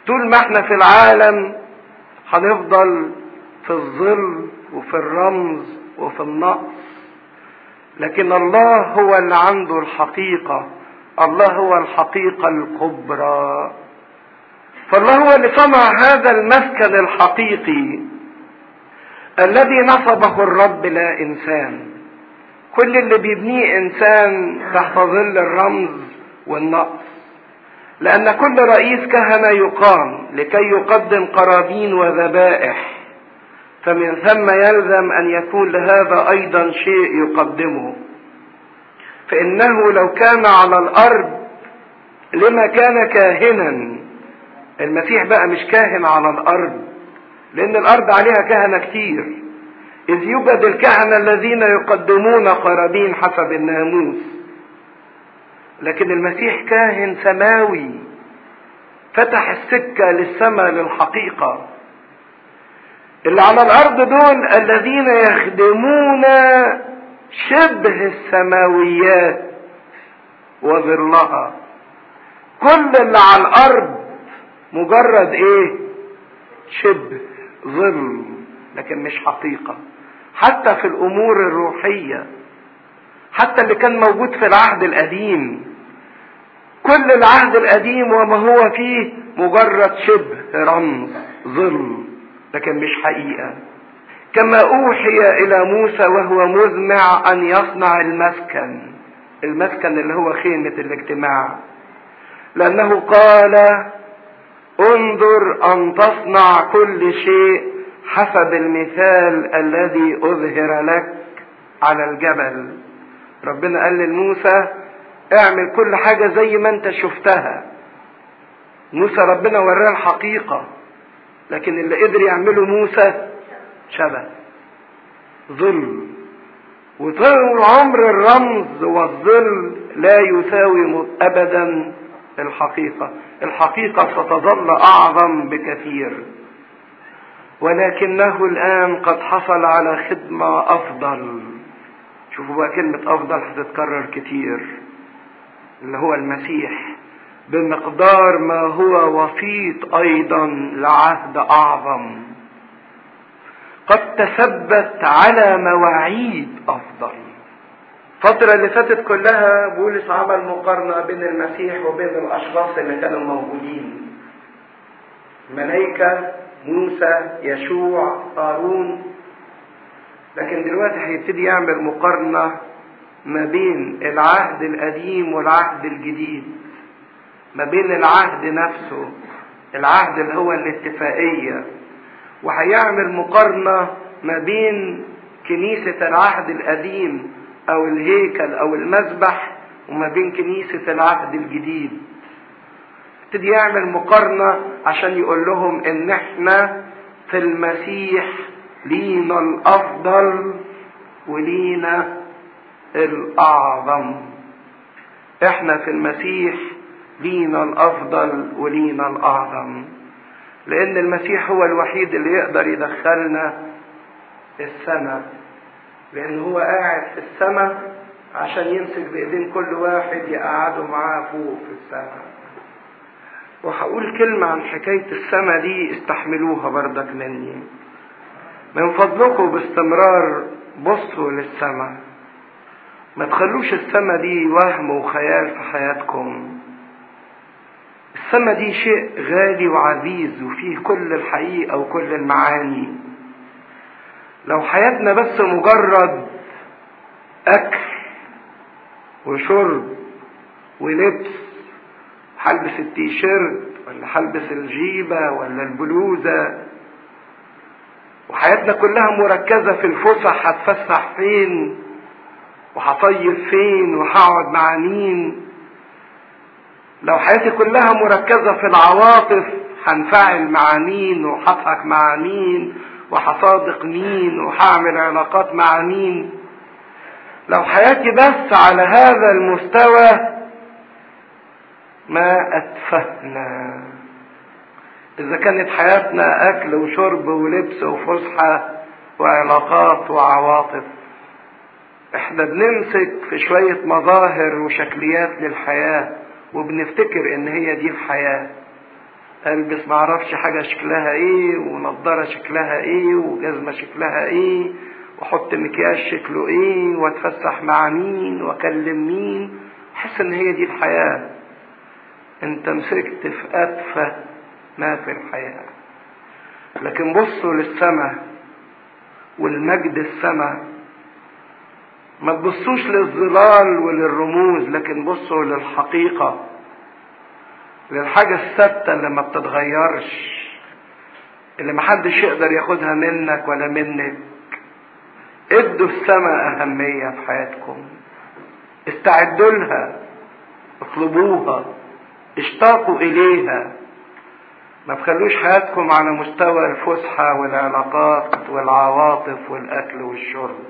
طول ما احنا في العالم هنفضل في الظل وفي الرمز وفي النقص لكن الله هو اللي عنده الحقيقة الله هو الحقيقة الكبرى فالله هو اللي صنع هذا المسكن الحقيقي الذي نصبه الرب لا انسان كل اللي بيبنيه انسان تحت ظل الرمز والنقص لان كل رئيس كهنة يقام لكي يقدم قرابين وذبائح فمن ثم يلزم ان يكون لهذا ايضا شيء يقدمه فانه لو كان على الارض لما كان كاهنا المسيح بقى مش كاهن على الارض لان الارض عليها كهنة كتير اذ يوجد الكهنة الذين يقدمون قرابين حسب الناموس لكن المسيح كاهن سماوي فتح السكة للسماء للحقيقة اللي على الارض دول الذين يخدمون شبه السماويات وظلها كل اللي على الارض مجرد ايه شبه ظل لكن مش حقيقة حتى في الامور الروحية حتى اللي كان موجود في العهد القديم كل العهد القديم وما هو فيه مجرد شبه رمز ظل لكن مش حقيقة كما اوحي الى موسى وهو مزمع ان يصنع المسكن المسكن اللي هو خيمة الاجتماع لانه قال انظر ان تصنع كل شيء حسب المثال الذي اظهر لك على الجبل ربنا قال لموسى اعمل كل حاجة زي ما انت شفتها موسى ربنا وراه الحقيقة لكن اللي قدر يعمله موسى شبه ظل وطول عمر الرمز والظل لا يساوي ابدا الحقيقة الحقيقة ستظل اعظم بكثير ولكنه الان قد حصل على خدمة افضل شوفوا بقى كلمة افضل هتتكرر كتير اللي هو المسيح بمقدار ما هو وسيط ايضا لعهد اعظم قد تثبت على مواعيد افضل الفترة اللي فاتت كلها بولس عمل مقارنة بين المسيح وبين الاشخاص اللي كانوا موجودين الملائكة موسى يشوع هارون لكن دلوقتي هيبتدي يعمل مقارنة ما بين العهد القديم والعهد الجديد ما بين العهد نفسه العهد اللي هو الاتفاقية وهيعمل مقارنة ما بين كنيسة العهد القديم او الهيكل او المذبح وما بين كنيسة العهد الجديد ابتدي يعمل مقارنة عشان يقول لهم ان احنا في المسيح لينا الافضل ولينا الاعظم احنا في المسيح لينا الافضل ولينا الاعظم لان المسيح هو الوحيد اللي يقدر يدخلنا السماء لان هو قاعد في السماء عشان يمسك بايدين كل واحد يقعده معاه فوق في السماء وهقول كلمة عن حكاية السماء دي استحملوها بردك مني من فضلكم باستمرار بصوا للسماء ما تخلوش السماء دي وهم وخيال في حياتكم السماء دي شيء غالي وعزيز وفيه كل الحقيقة وكل المعاني لو حياتنا بس مجرد أكل وشرب ولبس هلبس التيشيرت ولا هلبس الجيبة ولا البلوزة وحياتنا كلها مركزة في الفسح هتفسح فين وهصيف فين وهقعد مع مين لو حياتي كلها مركزة في العواطف هنفعل مع مين وهضحك مع مين وهصادق مين وهعمل علاقات مع مين لو حياتي بس على هذا المستوى ما أتفهنا إذا كانت حياتنا أكل وشرب ولبس وفسحة وعلاقات وعواطف احنا بنمسك في شوية مظاهر وشكليات للحياة وبنفتكر ان هي دي الحياة البس معرفش حاجة شكلها ايه ونضارة شكلها ايه وجزمة شكلها ايه واحط مكياج شكله ايه واتفسح مع مين واكلم مين احس ان هي دي الحياة انت مسكت في اتفه ما في الحياة لكن بصوا للسماء والمجد السماء ما تبصوش للظلال وللرموز لكن بصوا للحقيقة للحاجة الثابتة اللي ما بتتغيرش اللي محدش يقدر ياخدها منك ولا منك ادوا السماء أهمية في حياتكم استعدوا لها اطلبوها اشتاقوا إليها ما تخلوش حياتكم على مستوى الفسحة والعلاقات والعواطف والأكل والشرب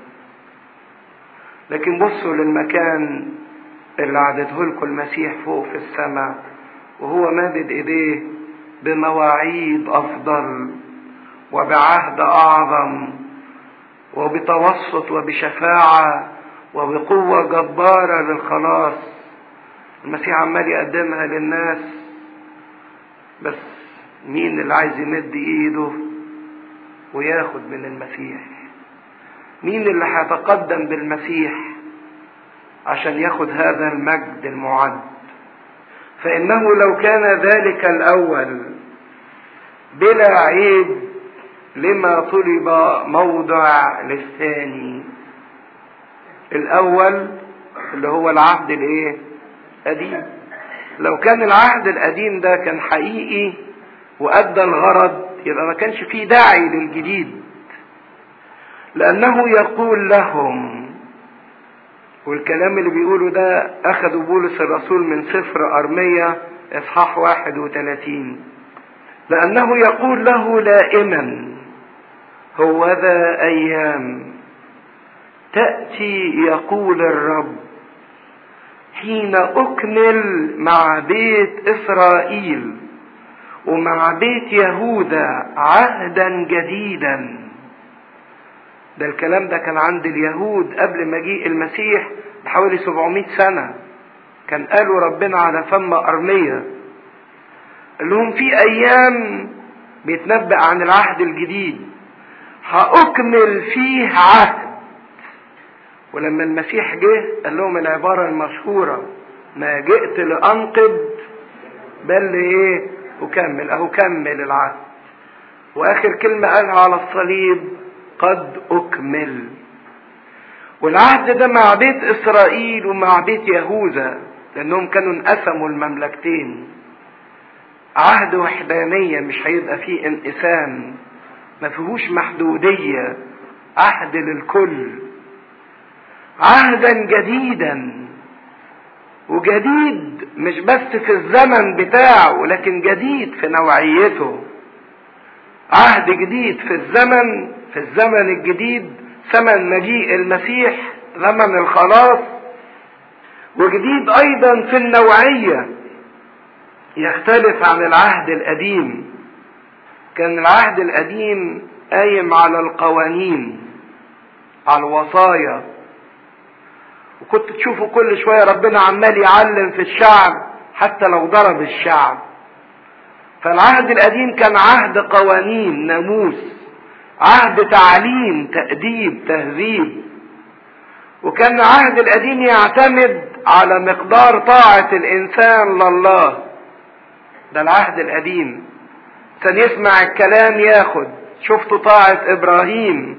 لكن بصوا للمكان اللي عدته لكم المسيح فوق في السماء وهو مادد ايديه بمواعيد افضل وبعهد اعظم وبتوسط وبشفاعة وبقوة جبارة للخلاص المسيح عمال يقدمها للناس بس مين اللي عايز يمد ايده وياخد من المسيح مين اللي هيتقدم بالمسيح عشان ياخد هذا المجد المعد فانه لو كان ذلك الاول بلا عيب لما طلب موضع للثاني الاول اللي هو العهد الايه قديم لو كان العهد القديم ده كان حقيقي وادى الغرض يبقى ما كانش فيه داعي للجديد لانه يقول لهم والكلام اللي بيقوله ده اخذوا بولس الرسول من سفر ارمية اصحاح 31 لانه يقول له دائما هوذا ايام تأتي يقول الرب حين اكمل مع بيت اسرائيل ومع بيت يهوذا عهدا جديدا ده الكلام ده كان عند اليهود قبل مجيء المسيح بحوالي 700 سنة كان قالوا ربنا على فم أرمية اللي هم في أيام بيتنبأ عن العهد الجديد هأكمل فيه عهد ولما المسيح جه قال لهم العبارة المشهورة ما جئت لأنقض بل إيه أكمل أهو كمل العهد وآخر كلمة قالها على الصليب قد أكمل والعهد ده مع بيت إسرائيل ومع بيت يهوذا لأنهم كانوا انقسموا المملكتين عهد وحدانية مش هيبقى فيه انقسام ما فيهوش محدودية عهد للكل عهدا جديدا وجديد مش بس في الزمن بتاعه لكن جديد في نوعيته عهد جديد في الزمن في الزمن الجديد زمن مجيء المسيح زمن الخلاص وجديد ايضا في النوعيه يختلف عن العهد القديم كان العهد القديم قايم على القوانين على الوصايا وكنت تشوفوا كل شويه ربنا عمال يعلم في الشعب حتى لو ضرب الشعب فالعهد القديم كان عهد قوانين ناموس عهد تعليم تأديب تهذيب وكان العهد القديم يعتمد على مقدار طاعة الإنسان لله ده العهد القديم كان يسمع الكلام ياخد شفتوا طاعة إبراهيم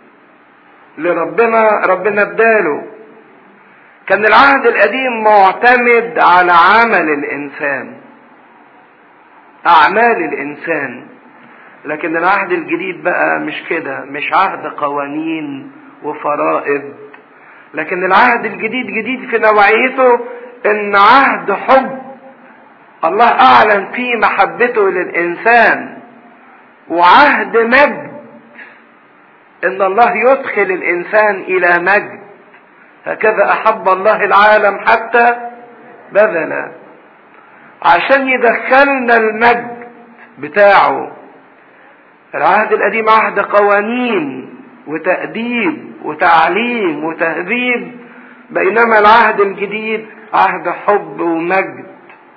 لربنا ربنا اداله كان العهد القديم معتمد على عمل الإنسان أعمال الإنسان لكن العهد الجديد بقى مش كده مش عهد قوانين وفرائض لكن العهد الجديد جديد في نوعيته ان عهد حب الله اعلن فيه محبته للانسان وعهد مجد ان الله يدخل الانسان الى مجد هكذا احب الله العالم حتى بذل عشان يدخلنا المجد بتاعه العهد القديم عهد قوانين وتأديب وتعليم وتهذيب بينما العهد الجديد عهد حب ومجد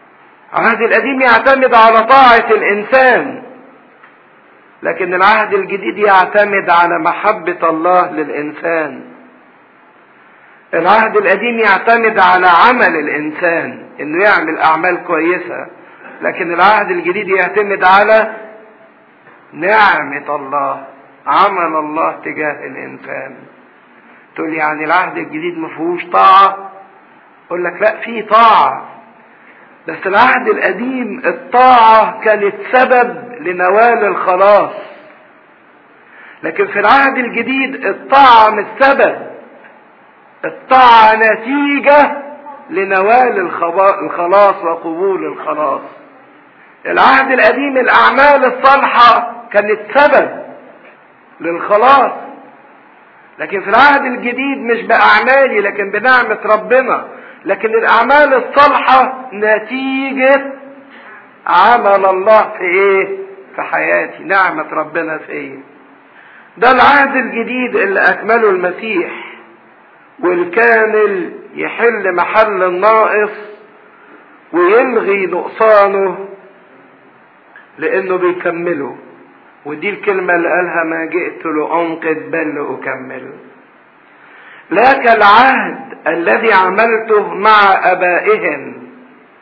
العهد القديم يعتمد على طاعة الإنسان لكن العهد الجديد يعتمد على محبة الله للإنسان العهد القديم يعتمد على عمل الإنسان إنه يعمل أعمال كويسة لكن العهد الجديد يعتمد على نعمة الله عمل الله تجاه الإنسان تقول يعني العهد الجديد ما فيهوش طاعة أقول لك لا في طاعة بس العهد القديم الطاعة كانت سبب لنوال الخلاص لكن في العهد الجديد الطاعة مش سبب الطاعة نتيجة لنوال الخلاص وقبول الخلاص العهد القديم الأعمال الصالحة كانت سبب للخلاص لكن في العهد الجديد مش بأعمالي لكن بنعمة ربنا لكن الأعمال الصالحة نتيجة عمل الله في إيه؟ في حياتي نعمة ربنا في إيه؟ ده العهد الجديد اللي أكمله المسيح والكامل يحل محل الناقص ويلغي نقصانه لأنه بيكمله ودي الكلمة اللي قالها ما جئت لأنقذ بل لأكمل لا كالعهد الذي عملته مع أبائهم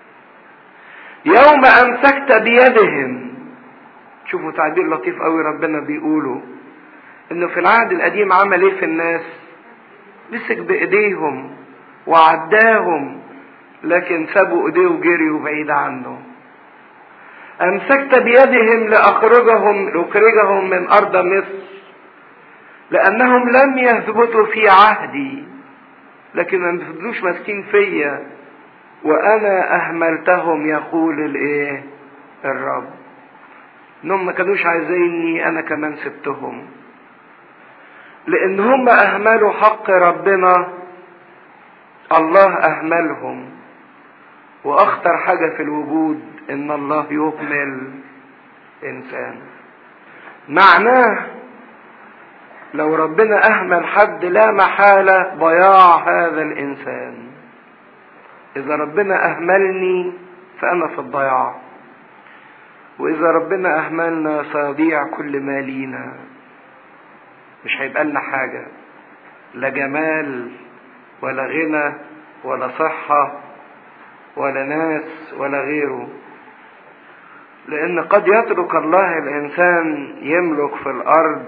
يوم أمسكت بيدهم شوفوا تعبير لطيف قوي ربنا بيقوله انه في العهد القديم عمل ايه في الناس مسك بايديهم وعداهم لكن سابوا ايديه وجريوا بعيد عنه امسكت بيدهم لاخرجهم لاخرجهم من ارض مصر لانهم لم يثبتوا في عهدي لكن ما فضلوش ماسكين فيا وانا اهملتهم يقول الايه الرب انهم ما كانوش عايزيني انا كمان سبتهم لان هم اهملوا حق ربنا الله اهملهم واخطر حاجة في الوجود ان الله يهمل انسان معناه لو ربنا اهمل حد لا محالة ضياع هذا الانسان اذا ربنا اهملني فانا في الضياع واذا ربنا اهملنا سيضيع كل ما لينا مش هيبقى لنا حاجة لا جمال ولا غنى ولا صحة ولا ناس ولا غيره لان قد يترك الله الانسان يملك في الارض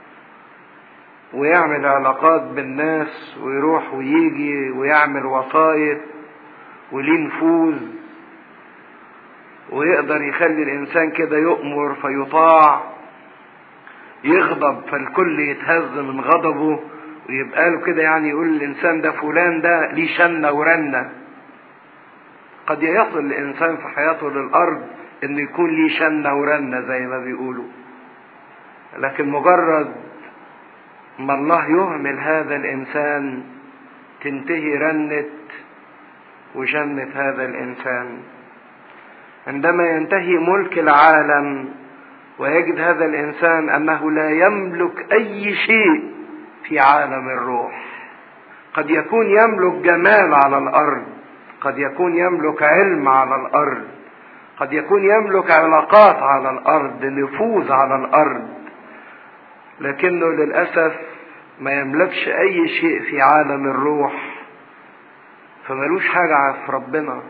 ويعمل علاقات بالناس ويروح ويجي ويعمل وسايط وليه نفوذ ويقدر يخلي الانسان كده يؤمر فيطاع يغضب فالكل يتهز من غضبه ويبقى له كده يعني يقول الانسان ده فلان ده ليه شنه ورنه قد يصل الانسان في حياته للارض انه يكون ليه شنه ورنه زي ما بيقولوا لكن مجرد ما الله يهمل هذا الانسان تنتهي رنه وشنه هذا الانسان عندما ينتهي ملك العالم ويجد هذا الانسان انه لا يملك اي شيء في عالم الروح قد يكون يملك جمال على الارض قد يكون يملك علم على الارض قد يكون يملك علاقات على الارض نفوذ على الارض لكنه للاسف ما يملكش اي شيء في عالم الروح فملوش حاجه في ربنا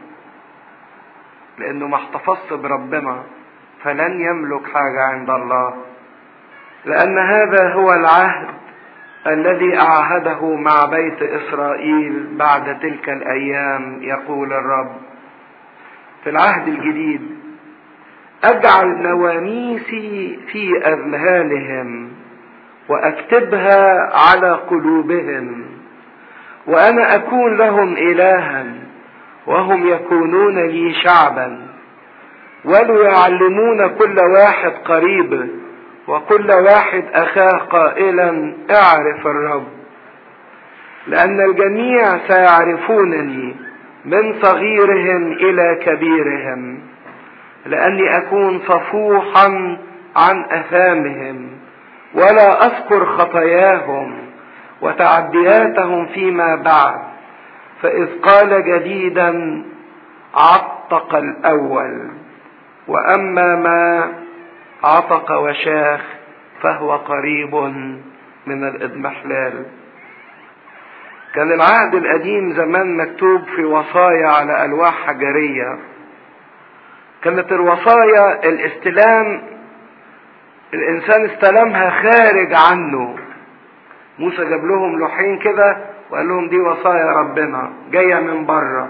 لانه ما احتفظش بربنا فلن يملك حاجه عند الله لان هذا هو العهد الذي اعهده مع بيت اسرائيل بعد تلك الايام يقول الرب في العهد الجديد اجعل نواميسي في اذهانهم واكتبها على قلوبهم وانا اكون لهم الها وهم يكونون لي شعبا وليعلمون كل واحد قريبه وكل واحد اخاه قائلا اعرف الرب لان الجميع سيعرفونني من صغيرهم الى كبيرهم لاني اكون صفوحا عن اثامهم ولا اذكر خطاياهم وتعدياتهم فيما بعد فاذ قال جديدا عتق الاول واما ما عتق وشاخ فهو قريب من الاضمحلال كان العهد القديم زمان مكتوب في وصايا على الواح حجريه كانت الوصايا الاستلام الانسان استلمها خارج عنه موسى جاب لهم لوحين كده وقال لهم دي وصايا ربنا جايه من بره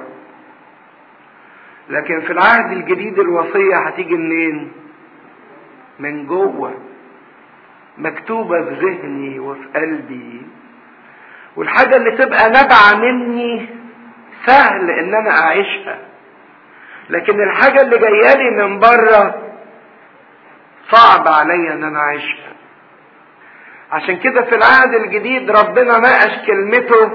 لكن في العهد الجديد الوصيه هتيجي منين من جوه مكتوبه في ذهني وفي قلبي والحاجه اللي تبقى نابعه مني سهل ان انا اعيشها لكن الحاجه اللي جايه لي من بره صعب عليا ان انا اعيشها عشان كده في العهد الجديد ربنا ناقش كلمته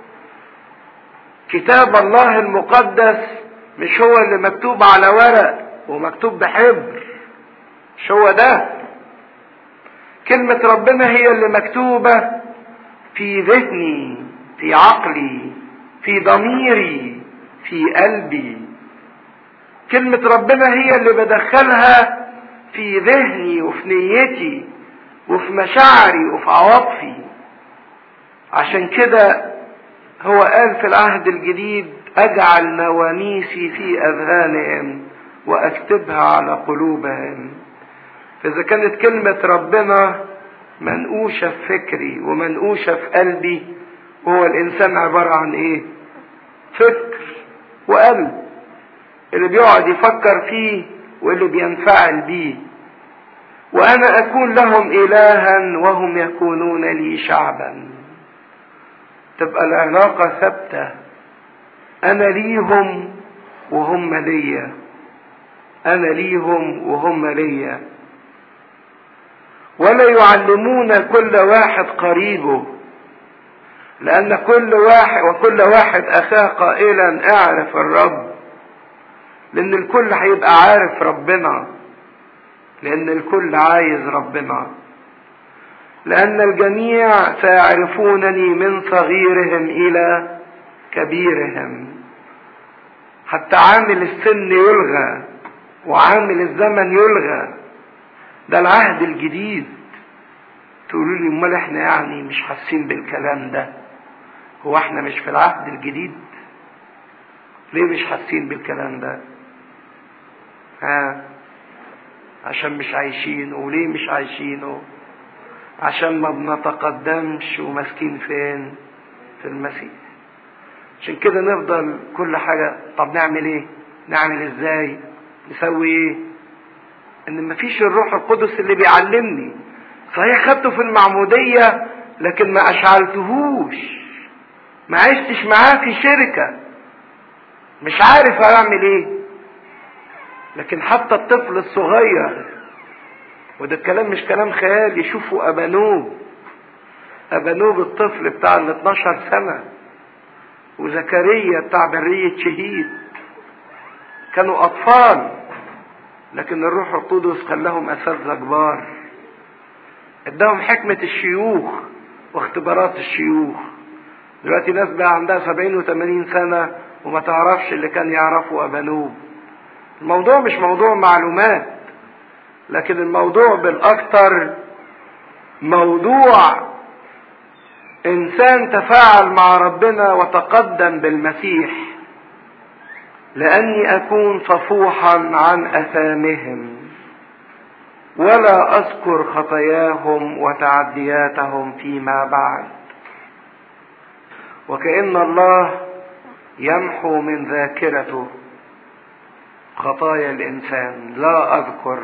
كتاب الله المقدس مش هو اللي مكتوب على ورق ومكتوب بحبر مش هو ده كلمة ربنا هي اللي مكتوبة في ذهني في عقلي في ضميري في قلبي كلمة ربنا هي اللي بدخلها في ذهني وفي نيتي وفي مشاعري وفي عواطفي عشان كده هو قال في العهد الجديد اجعل نواميسي في اذهانهم واكتبها على قلوبهم فاذا كانت كلمة ربنا منقوشة في فكري ومنقوشة في قلبي هو الانسان عبارة عن ايه فكر وقلب اللي بيقعد يفكر فيه واللي بينفعل بيه وانا اكون لهم الها وهم يكونون لي شعبا تبقى العلاقة ثابتة انا ليهم وهم ليا انا ليهم وهم ليا ولا يعلمون كل واحد قريبه لان كل واحد وكل واحد اخاه قائلا اعرف الرب لان الكل هيبقى عارف ربنا لان الكل عايز ربنا لان الجميع سيعرفونني من صغيرهم الى كبيرهم حتى عامل السن يلغى وعامل الزمن يلغى ده العهد الجديد تقولوا لي امال احنا يعني مش حاسين بالكلام ده هو احنا مش في العهد الجديد ليه مش حاسين بالكلام ده ها عشان مش عايشينه وليه مش عايشينه عشان ما بنتقدمش وماسكين فين في المسيح عشان كده نفضل كل حاجة طب نعمل ايه نعمل ازاي نسوي ايه ان مفيش الروح القدس اللي بيعلمني صحيح خدته في المعمودية لكن ما اشعلتهوش ما عشتش معاه في شركة مش عارف اعمل ايه لكن حتى الطفل الصغير وده الكلام مش كلام خيال يشوفوا ابانوب ابانوب الطفل بتاع ال 12 سنة وزكريا بتاع برية شهيد كانوا اطفال لكن الروح القدس خلاهم اساتذه كبار اداهم حكمة الشيوخ واختبارات الشيوخ دلوقتي ناس بقى عندها سبعين وثمانين سنة وما تعرفش اللي كان يعرفه أبانوب الموضوع مش موضوع معلومات لكن الموضوع بالأكثر موضوع إنسان تفاعل مع ربنا وتقدم بالمسيح لأني أكون صفوحا عن أثامهم ولا أذكر خطاياهم وتعدياتهم فيما بعد وكأن الله يمحو من ذاكرته خطايا الإنسان لا أذكر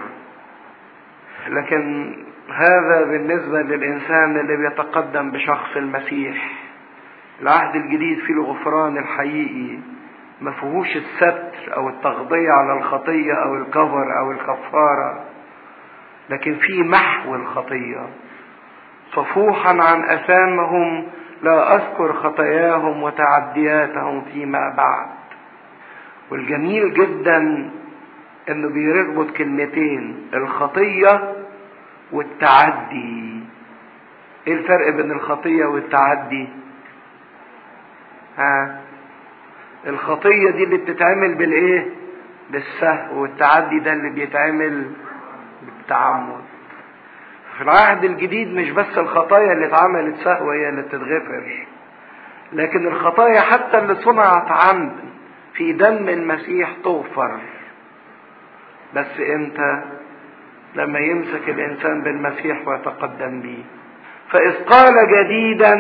لكن هذا بالنسبة للإنسان اللي بيتقدم بشخص المسيح العهد الجديد فيه الغفران الحقيقي ما فيهوش الستر أو التغطية على الخطية أو الكفر أو الكفارة لكن في محو الخطية صفوحا عن أثامهم لا أذكر خطاياهم وتعدياتهم فيما بعد والجميل جدا انه بيربط كلمتين الخطية والتعدي ايه الفرق بين الخطية والتعدي ها الخطية دي اللي بتتعمل بالايه للسهو والتعدي ده اللي بيتعمل بالتعمد في العهد الجديد مش بس الخطايا اللي اتعملت سهو هي اللي بتتغفر لكن الخطايا حتى اللي صنعت عمد في دم المسيح تغفر بس امتى لما يمسك الانسان بالمسيح ويتقدم به فاذ قال جديدا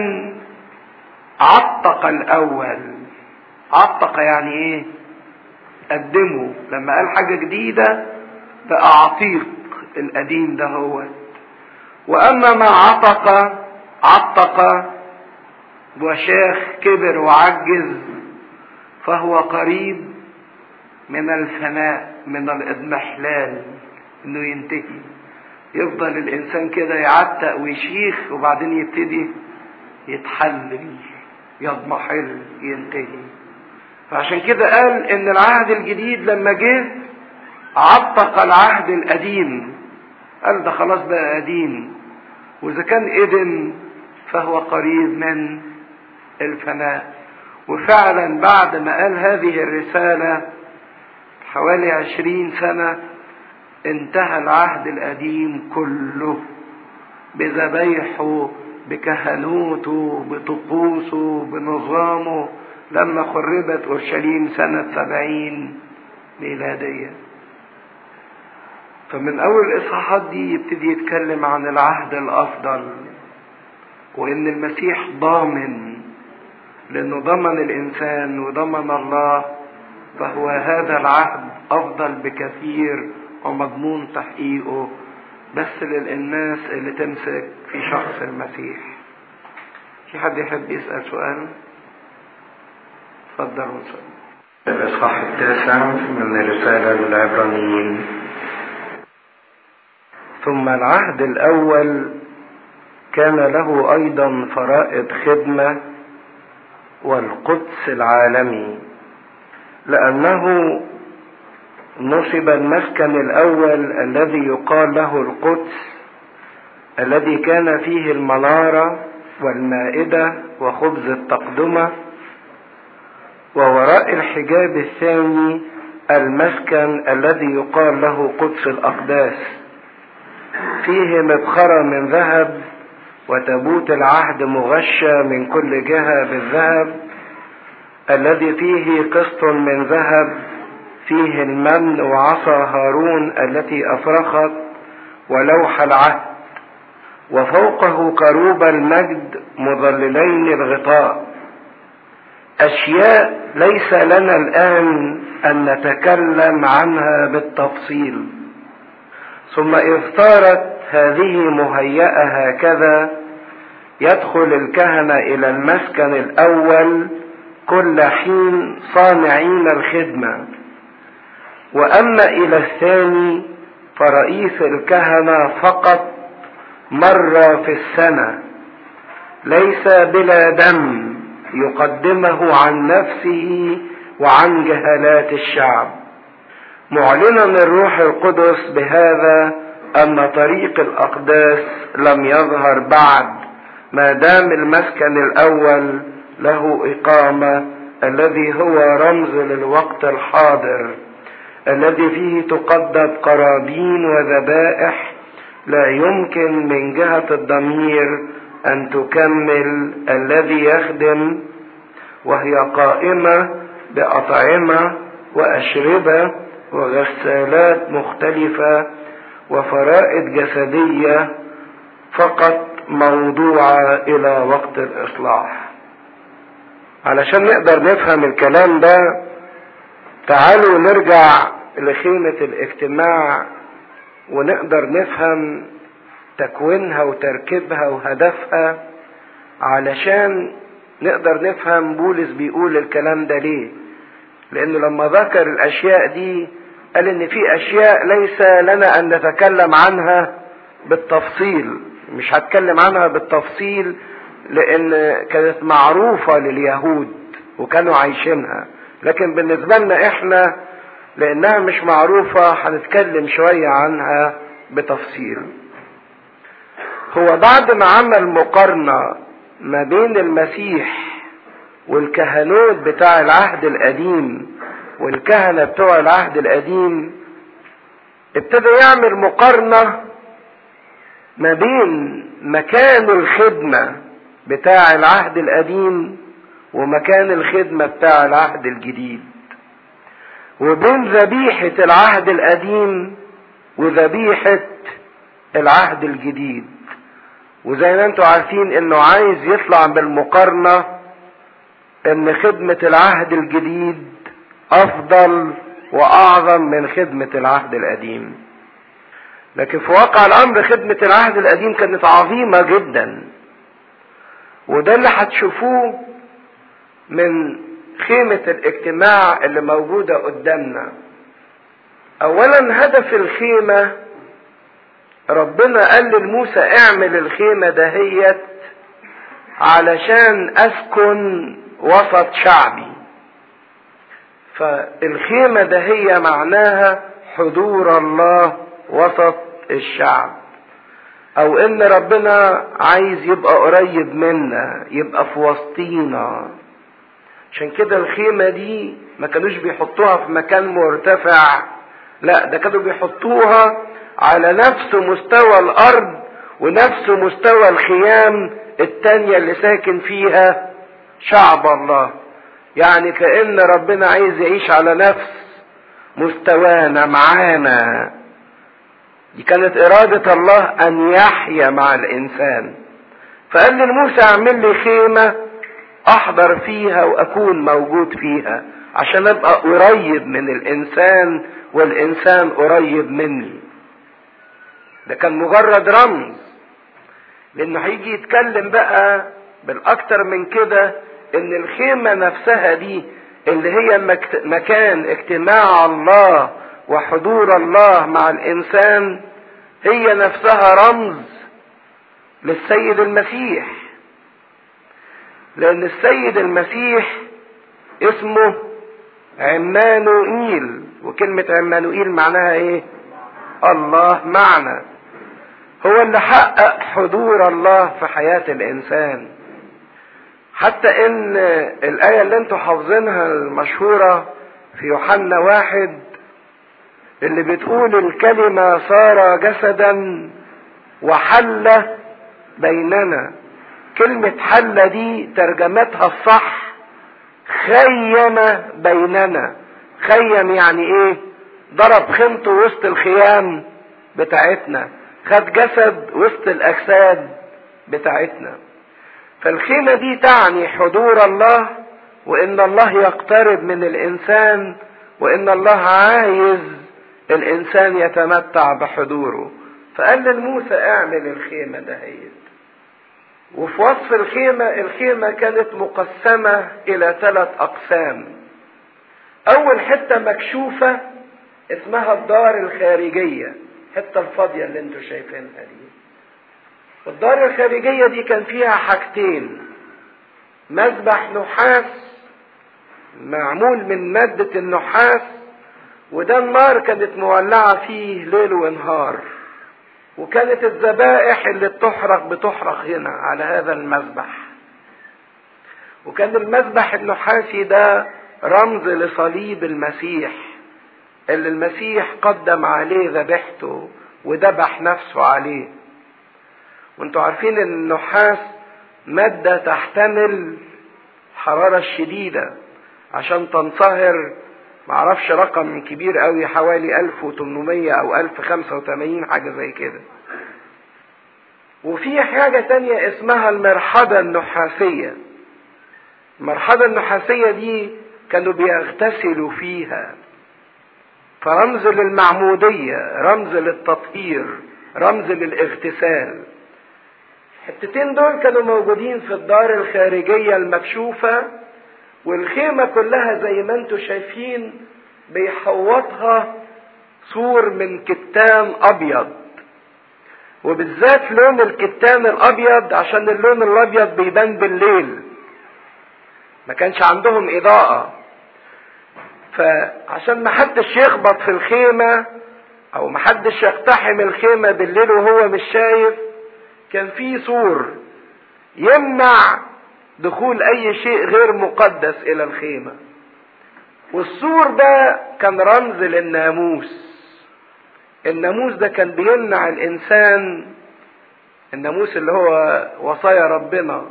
عتق الاول عتق يعني ايه قدمه لما قال حاجه جديده بقى عتيق القديم ده هو واما ما عتق عتق وشاخ كبر وعجز فهو قريب من الفناء من الاضمحلال انه ينتهي يفضل الانسان كده يعتق ويشيخ وبعدين يبتدي يتحلل يضمحل ينتهي فعشان كده قال ان العهد الجديد لما جه عتق العهد القديم قال ده خلاص بقى قديم واذا كان ادم فهو قريب من الفناء وفعلا بعد ما قال هذه الرسالة حوالي عشرين سنة انتهى العهد القديم كله بذبايحه بكهنوته بطقوسه بنظامه لما خربت اورشليم سنة سبعين ميلادية فمن اول الاصحاحات دي يبتدي يتكلم عن العهد الافضل وان المسيح ضامن لانه ضمن الانسان وضمن الله فهو هذا العهد افضل بكثير ومضمون تحقيقه بس للناس اللي تمسك في شخص المسيح في حد يحب يسأل سؤال اتفضل وسأل الإصحاح التاسع من الرسالة للعبرانيين ثم العهد الأول كان له أيضا فرائض خدمة والقدس العالمي لأنه نصب المسكن الأول الذي يقال له القدس الذي كان فيه المنارة والمائدة وخبز التقدمة ووراء الحجاب الثاني المسكن الذي يقال له قدس الأقداس فيه مبخرة من ذهب وتابوت العهد مغشى من كل جهة بالذهب الذي فيه قسط من ذهب فيه المن وعصا هارون التي أفرخت ولوح العهد وفوقه كروب المجد مظللين الغطاء أشياء ليس لنا الآن أن نتكلم عنها بالتفصيل ثم إذ صارت هذه مهيئة هكذا يدخل الكهنة إلى المسكن الأول كل حين صانعين الخدمة وأما إلى الثاني فرئيس الكهنة فقط مرة في السنة ليس بلا دم يقدمه عن نفسه وعن جهالات الشعب معلنا الروح القدس بهذا ان طريق الاقداس لم يظهر بعد ما دام المسكن الاول له اقامه الذي هو رمز للوقت الحاضر الذي فيه تقدم قرابين وذبائح لا يمكن من جهه الضمير ان تكمل الذي يخدم وهي قائمه باطعمه واشربه وغسالات مختلفه وفرائض جسديه فقط موضوعه الى وقت الاصلاح علشان نقدر نفهم الكلام ده تعالوا نرجع لخيمه الاجتماع ونقدر نفهم تكوينها وتركيبها وهدفها علشان نقدر نفهم بولس بيقول الكلام ده ليه لانه لما ذكر الاشياء دي قال ان في اشياء ليس لنا ان نتكلم عنها بالتفصيل مش هتكلم عنها بالتفصيل لان كانت معروفة لليهود وكانوا عايشينها لكن بالنسبة لنا احنا لانها مش معروفة هنتكلم شوية عنها بتفصيل هو بعد ما عمل مقارنة ما بين المسيح والكهنوت بتاع العهد القديم والكهنة بتوع العهد القديم ابتدى يعمل مقارنة ما بين مكان الخدمة بتاع العهد القديم ومكان الخدمة بتاع العهد الجديد وبين ذبيحة العهد القديم وذبيحة العهد الجديد وزي ما انتم عارفين انه عايز يطلع بالمقارنة ان خدمة العهد الجديد افضل واعظم من خدمة العهد القديم لكن في واقع الامر خدمة العهد القديم كانت عظيمة جدا وده اللي هتشوفوه من خيمة الاجتماع اللي موجودة قدامنا اولا هدف الخيمة ربنا قال لموسى اعمل الخيمة دهيت علشان اسكن وسط شعبي فالخيمة دهية معناها حضور الله وسط الشعب او ان ربنا عايز يبقى قريب منا يبقى في وسطينا عشان كده الخيمة دي ما كانوش بيحطوها في مكان مرتفع لا ده كانوا بيحطوها على نفس مستوى الارض ونفس مستوى الخيام التانية اللي ساكن فيها شعب الله يعني كأن ربنا عايز يعيش على نفس مستوانا معانا دي كانت إرادة الله أن يحيا مع الإنسان فقال لموسى اعمل لي خيمة أحضر فيها وأكون موجود فيها عشان أبقى قريب من الإنسان والإنسان قريب مني ده كان مجرد رمز لأنه هيجي يتكلم بقى بالأكتر من كده إن الخيمة نفسها دي اللي هي مكان اجتماع الله وحضور الله مع الانسان هي نفسها رمز للسيد المسيح لان السيد المسيح اسمه عمانوئيل وكلمة عمانوئيل معناها ايه الله معنا هو اللي حقق حضور الله في حياة الانسان حتى ان الاية اللي انتوا حافظينها المشهورة في يوحنا واحد اللي بتقول الكلمة صار جسدا وحل بيننا كلمة حل دي ترجمتها الصح خيم بيننا خيم يعني ايه ضرب خيمته وسط الخيام بتاعتنا خد جسد وسط الاجساد بتاعتنا فالخيمة دي تعني حضور الله وان الله يقترب من الانسان وان الله عايز الانسان يتمتع بحضوره فقال لموسى اعمل الخيمه دهيت وفي وصف الخيمه الخيمه كانت مقسمه الى ثلاث اقسام اول حته مكشوفه اسمها الدار الخارجيه الحته الفاضيه اللي انتوا شايفينها دي الدار الخارجيه دي كان فيها حاجتين مذبح نحاس معمول من ماده النحاس وده النار كانت مولعة فيه ليل ونهار وكانت الذبائح اللي بتحرق بتحرق هنا على هذا المذبح وكان المذبح النحاسي ده رمز لصليب المسيح اللي المسيح قدم عليه ذبيحته وذبح نفسه عليه وانتوا عارفين ان النحاس مادة تحتمل الحرارة الشديدة عشان تنصهر معرفش رقم كبير قوي حوالي 1800 او 1085 حاجة زي كده وفي حاجة تانية اسمها المرحبة النحاسية المرحبة النحاسية دي كانوا بيغتسلوا فيها فرمز للمعمودية رمز للتطهير رمز للاغتسال الحتتين دول كانوا موجودين في الدار الخارجية المكشوفة والخيمة كلها زي ما انتم شايفين بيحوطها سور من كتان ابيض وبالذات لون الكتان الابيض عشان اللون الابيض بيبان بالليل ما كانش عندهم اضاءة فعشان ما حدش يخبط في الخيمة او ما حدش يقتحم الخيمة بالليل وهو مش شايف كان في سور يمنع دخول اي شيء غير مقدس الى الخيمة والسور ده كان رمز للناموس الناموس ده كان بيمنع الانسان الناموس اللي هو وصايا ربنا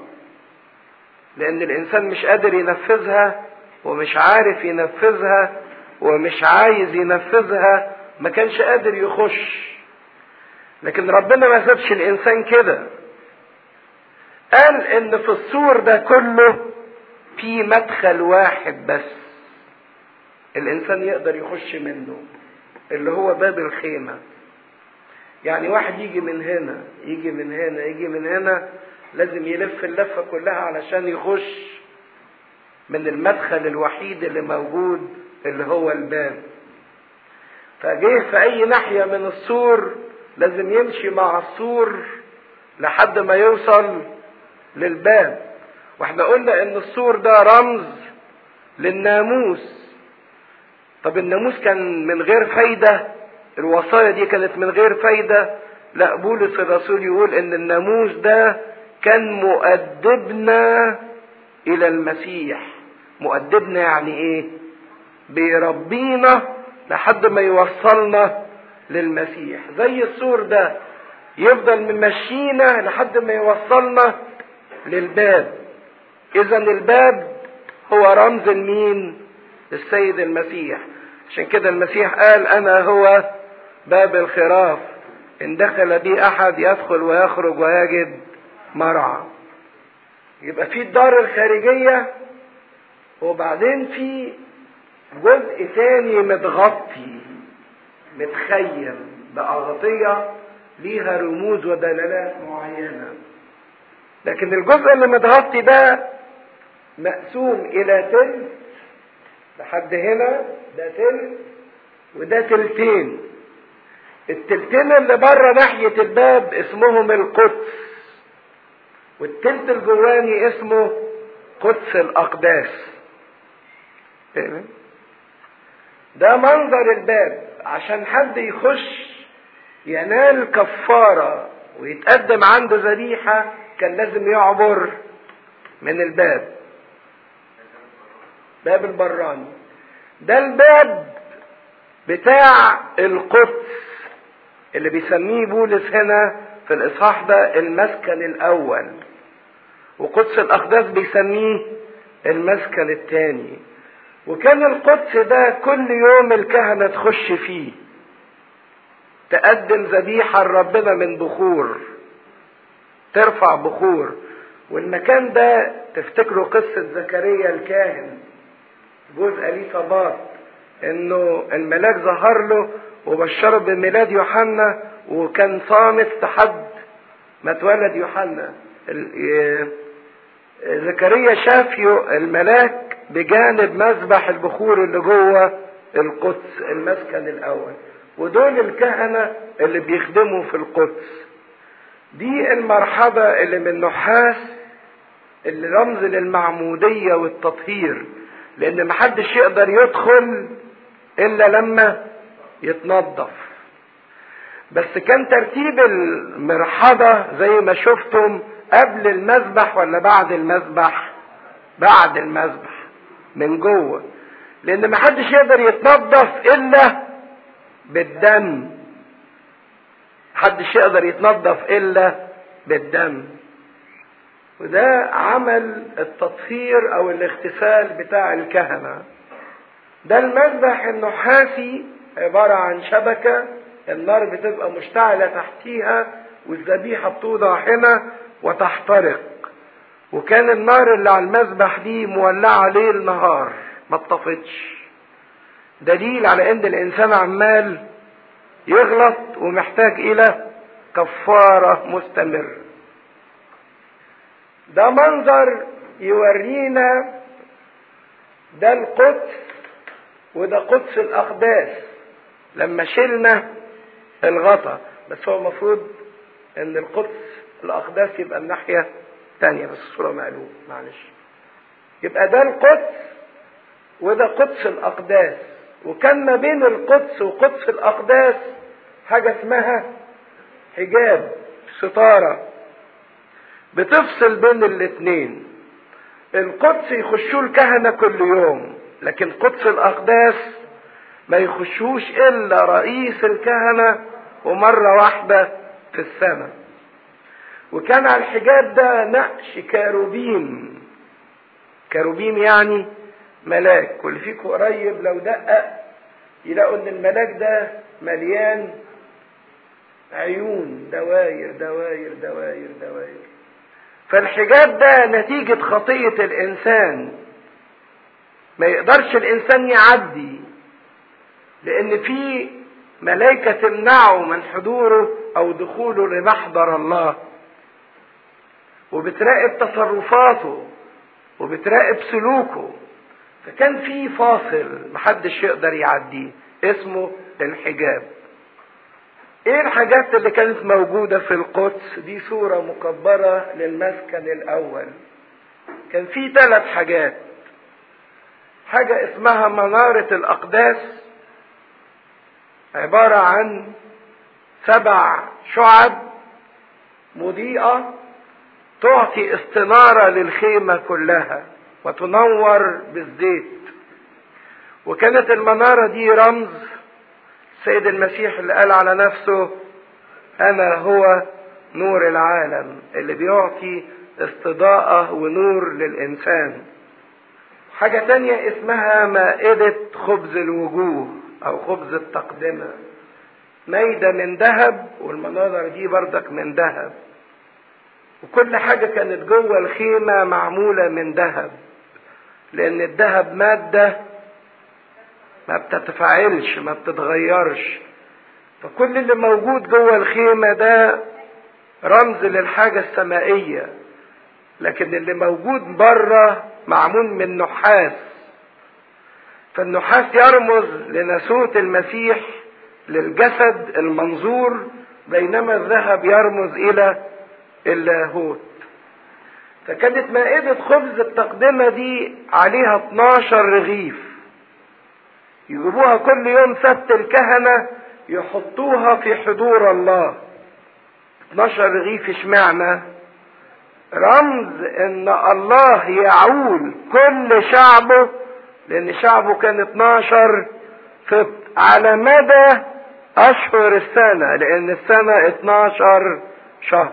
لان الانسان مش قادر ينفذها ومش عارف ينفذها ومش عايز ينفذها ما كانش قادر يخش لكن ربنا ما سابش الانسان كده قال ان في السور ده كله في مدخل واحد بس الانسان يقدر يخش منه اللي هو باب الخيمة يعني واحد يجي من هنا يجي من هنا يجي من هنا لازم يلف اللفة كلها علشان يخش من المدخل الوحيد اللي موجود اللي هو الباب فجه في اي ناحية من السور لازم يمشي مع السور لحد ما يوصل للباب واحنا قلنا ان السور ده رمز للناموس طب الناموس كان من غير فايدة الوصايا دي كانت من غير فايدة لا بولس الرسول يقول ان الناموس ده كان مؤدبنا الى المسيح مؤدبنا يعني ايه بيربينا لحد ما يوصلنا للمسيح زي السور ده يفضل ممشينا لحد ما يوصلنا للباب اذا الباب هو رمز المين السيد المسيح عشان كده المسيح قال انا هو باب الخراف ان دخل بي احد يدخل ويخرج ويجد مرعى يبقى في الدار الخارجية وبعدين في جزء تاني متغطي متخيم بأغطية ليها رموز ودلالات معينة لكن الجزء اللي متغطي ده مقسوم إلى تلت لحد هنا ده تلت وده تلتين التلتين اللي بره ناحية الباب اسمهم القدس والتلت الجواني اسمه قدس الأقداس ده منظر الباب عشان حد يخش ينال كفارة ويتقدم عنده ذبيحة كان لازم يعبر من الباب باب البراني ده الباب بتاع القدس اللي بيسميه بولس هنا في الاصحاح ده المسكن الاول وقدس الاقداس بيسميه المسكن الثاني وكان القدس ده كل يوم الكهنه تخش فيه تقدم ذبيحه لربنا من بخور ترفع بخور والمكان ده تفتكروا قصه زكريا الكاهن جزء اليصابات انه الملاك ظهر له وبشره بميلاد يوحنا وكان صامت لحد ما اتولد يوحنا زكريا شاف الملاك بجانب مذبح البخور اللي جوه القدس المسكن الاول ودول الكهنة اللي بيخدموا في القدس دي المرحبة اللي من نحاس اللي رمز للمعمودية والتطهير لان محدش يقدر يدخل الا لما يتنظف بس كان ترتيب المرحبة زي ما شفتم قبل المذبح ولا بعد المذبح بعد المذبح من جوه لان محدش يقدر يتنظف الا بالدم محدش يقدر يتنظف الا بالدم وده عمل التطهير او الاغتسال بتاع الكهنة ده المذبح النحاسي عبارة عن شبكة النار بتبقى مشتعلة تحتيها والذبيحة بتوضع هنا وتحترق وكان النار اللي على المذبح دي مولعة ليل نهار ما اتطفتش دليل على ان الانسان عمال يغلط ومحتاج الى كفارة مستمرة ده منظر يورينا ده القدس وده قدس الاقداس لما شلنا الغطا بس هو المفروض ان القدس الاقداس يبقى الناحية تانية بس الصورة مقلوب معلش يبقى ده القدس وده قدس الاقداس وكان ما بين القدس وقدس الاقداس حاجة اسمها حجاب ستارة بتفصل بين الاتنين القدس يخشوا الكهنة كل يوم لكن قدس الاقداس ما يخشوش الا رئيس الكهنة ومرة واحدة في السماء وكان على الحجاب ده نقش كاروبيم كاروبيم يعني ملاك واللي فيكم قريب لو دقق يلاقوا ان الملاك ده مليان عيون دواير دواير دواير دواير فالحجاب ده نتيجة خطية الإنسان ما يقدرش الإنسان يعدي لأن في ملائكة تمنعه من حضوره أو دخوله لمحضر الله وبتراقب تصرفاته وبتراقب سلوكه فكان في فاصل محدش يقدر يعديه اسمه الحجاب ايه الحاجات اللي كانت موجودة في القدس دي صورة مكبرة للمسكن الاول كان في ثلاث حاجات حاجة اسمها منارة الاقداس عبارة عن سبع شعب مضيئة تعطي استنارة للخيمة كلها وتنور بالزيت وكانت المنارة دي رمز سيد المسيح اللي قال على نفسه أنا هو نور العالم اللي بيعطي استضاءة ونور للإنسان حاجة تانية اسمها مائدة خبز الوجوه أو خبز التقدمة مايدة من ذهب والمناظر دي بردك من ذهب وكل حاجة كانت جوه الخيمة معمولة من ذهب لأن الذهب مادة ما بتتفاعلش ما بتتغيرش فكل اللي موجود جوه الخيمة ده رمز للحاجة السمائية لكن اللي موجود بره معمول من نحاس فالنحاس يرمز لناسوت المسيح للجسد المنظور بينما الذهب يرمز الى اللاهوت فكانت مائدة خبز التقدمة دي عليها 12 رغيف يجيبوها كل يوم سبت الكهنة يحطوها في حضور الله 12 رغيف اشمعنى رمز ان الله يعول كل شعبه لان شعبه كان 12 سبت على مدى اشهر السنة لان السنة 12 شهر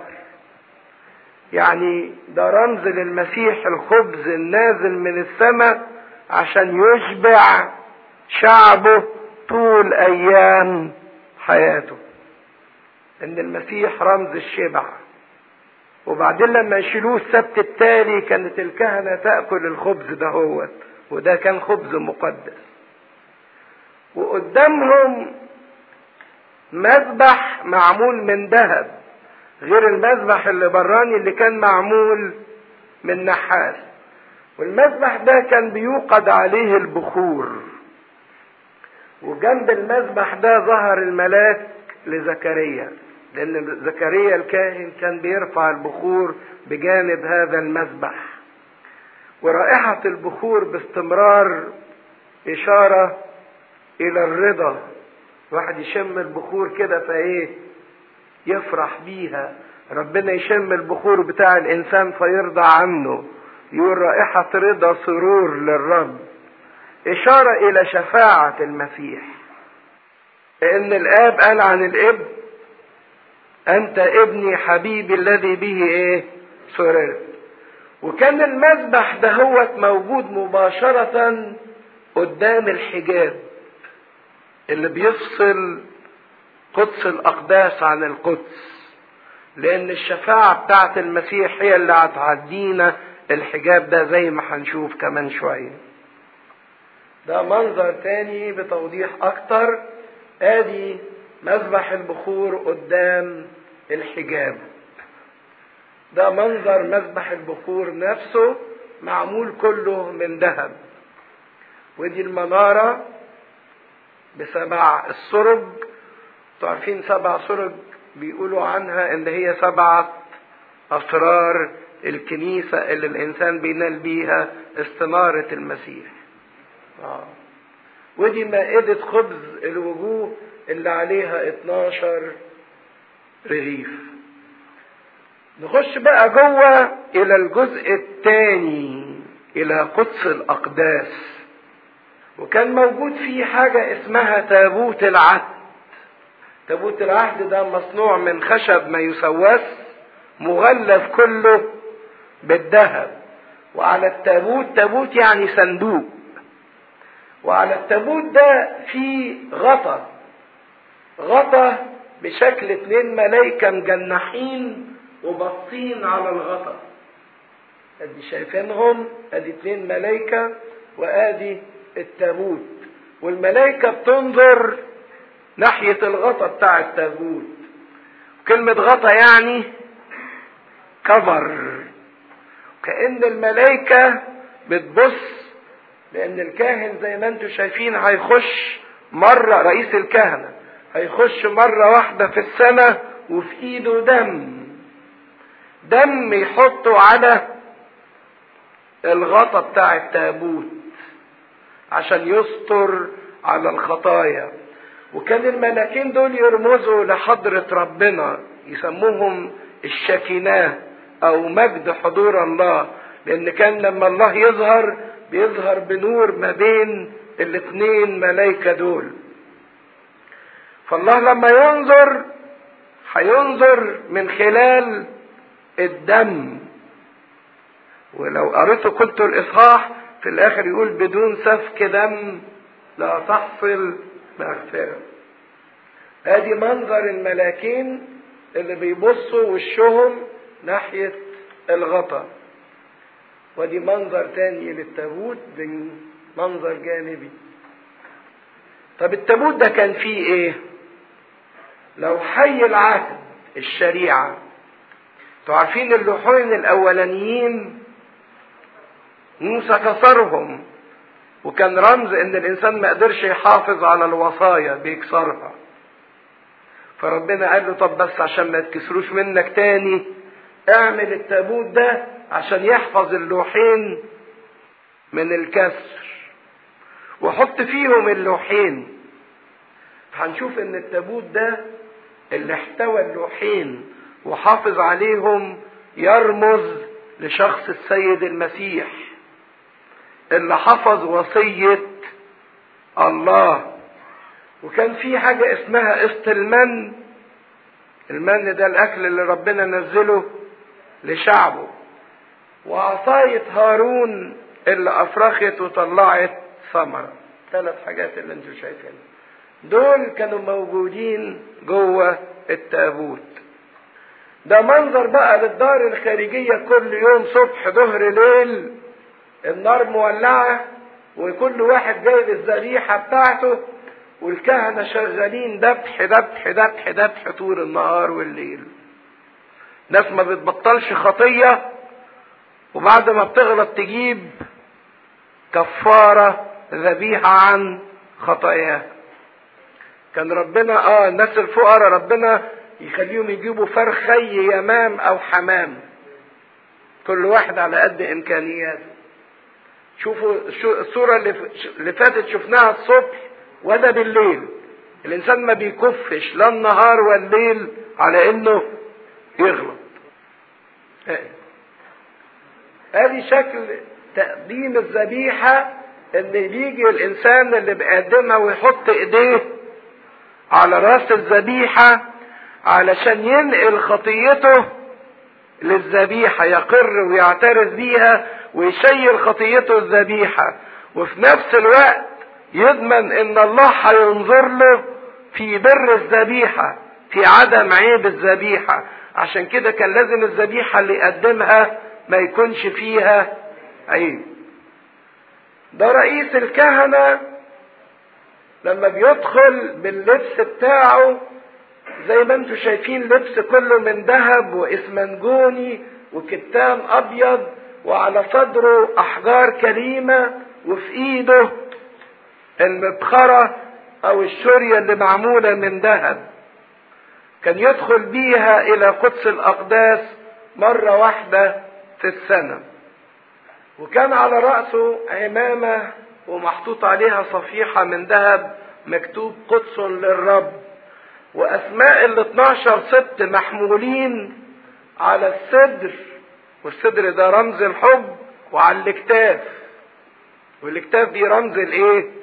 يعني ده رمز للمسيح الخبز النازل من السماء عشان يشبع شعبه طول ايام حياته ان المسيح رمز الشبع وبعدين لما يشيلوه السبت التالي كانت الكهنة تأكل الخبز دهوت وده كان خبز مقدس وقدامهم مذبح معمول من ذهب غير المذبح اللي براني اللي كان معمول من نحاس والمذبح ده كان بيوقد عليه البخور وجنب المذبح ده ظهر الملاك لزكريا لان زكريا الكاهن كان بيرفع البخور بجانب هذا المذبح ورائحة البخور باستمرار إشارة إلى الرضا واحد يشم البخور كده فإيه يفرح بيها ربنا يشم البخور بتاع الإنسان فيرضى عنه يقول رائحة رضا سرور للرب إشارة إلى شفاعة المسيح لأن الآب قال عن الابن أنت ابني حبيبي الذي به إيه سررت وكان المذبح دهوت موجود مباشرة قدام الحجاب اللي بيفصل قدس الأقداس عن القدس لأن الشفاعة بتاعت المسيح هي اللي هتعدينا الحجاب ده زي ما هنشوف كمان شوية ده منظر تاني بتوضيح أكتر آدي مذبح البخور قدام الحجاب ده منظر مذبح البخور نفسه معمول كله من ذهب ودي المنارة بسبع السرج تعرفين سبع سرج بيقولوا عنها ان هي سبعة اسرار الكنيسة اللي الانسان بينال بيها استنارة المسيح آه. ودي مائدة خبز الوجوه اللي عليها 12 رغيف نخش بقى جوه الى الجزء الثاني الى قدس الاقداس وكان موجود فيه حاجة اسمها تابوت العهد تابوت العهد ده مصنوع من خشب ما يسوس مغلف كله بالذهب وعلى التابوت تابوت يعني صندوق وعلى التابوت ده في غطا غطا بشكل اتنين ملايكة مجنحين وباصين على الغطا ادي شايفينهم ادي اتنين ملايكة وادي التابوت والملايكة بتنظر ناحية الغطا بتاع التابوت كلمة غطا يعني كفر كأن الملايكة بتبص لأن الكاهن زي ما انتم شايفين هيخش مرة رئيس الكهنة هيخش مرة واحدة في السنة وفي ايده دم دم يحطه على الغطا بتاع التابوت عشان يستر على الخطايا وكان الملاكين دول يرمزوا لحضرة ربنا يسموهم الشكيناه او مجد حضور الله لان كان لما الله يظهر بيظهر بنور ما بين الاثنين ملايكة دول فالله لما ينظر هينظر من خلال الدم ولو قريته كنت الاصحاح في الاخر يقول بدون سفك دم لا تحصل مغفرة ادي منظر الملاكين اللي بيبصوا وشهم ناحية الغطا ودي منظر تاني للتابوت دي منظر جانبي طب التابوت ده كان فيه ايه لو حي العهد الشريعة انتوا عارفين اللوحين الاولانيين موسى كسرهم وكان رمز ان الانسان ما قدرش يحافظ على الوصايا بيكسرها فربنا قال له طب بس عشان ما تكسروش منك تاني اعمل التابوت ده عشان يحفظ اللوحين من الكسر وحط فيهم اللوحين هنشوف ان التابوت ده اللي احتوى اللوحين وحافظ عليهم يرمز لشخص السيد المسيح اللي حفظ وصية الله وكان في حاجة اسمها قسط المن المن ده الأكل اللي ربنا نزله لشعبه وعصاية هارون اللي أفرخت وطلعت ثمرة ثلاث حاجات اللي انتوا شايفينها دول كانوا موجودين جوه التابوت ده منظر بقى للدار الخارجية كل يوم صبح ظهر ليل النار مولعة وكل واحد جايب الذبيحة بتاعته والكهنة شغالين ذبح ذبح ذبح ذبح طول النهار والليل ناس ما بتبطلش خطية وبعد ما بتغلط تجيب كفارة ذبيحة عن خطاياه كان ربنا اه الناس الفقراء ربنا يخليهم يجيبوا فرخي يمام او حمام كل واحد على قد امكانياته شوفوا الصورة اللي فاتت شفناها الصبح ولا بالليل الانسان ما بيكفش لا النهار ولا الليل على انه يغلط ادي شكل تقديم الذبيحة اللي بيجي الانسان اللي بيقدمها ويحط ايديه على راس الذبيحة علشان ينقل خطيته للذبيحة يقر ويعترف بيها ويشيل خطيته الذبيحة وفي نفس الوقت يضمن ان الله هينظر له في بر الذبيحة في عدم عيب الذبيحة عشان كده كان لازم الذبيحة اللي يقدمها ما يكونش فيها عيب ده رئيس الكهنة لما بيدخل باللبس بتاعه زي ما انتم شايفين لبس كله من ذهب واسمنجوني وكتان ابيض وعلى صدره احجار كريمه وفي ايده المبخره او الشوريه اللي معموله من ذهب كان يدخل بيها الى قدس الاقداس مره واحده في السنه وكان على راسه عمامه ومحطوط عليها صفيحه من ذهب مكتوب قدس للرب واسماء ال 12 ست محمولين على الصدر والصدر ده رمز الحب وعلى الاكتاف والاكتاف دي رمز الايه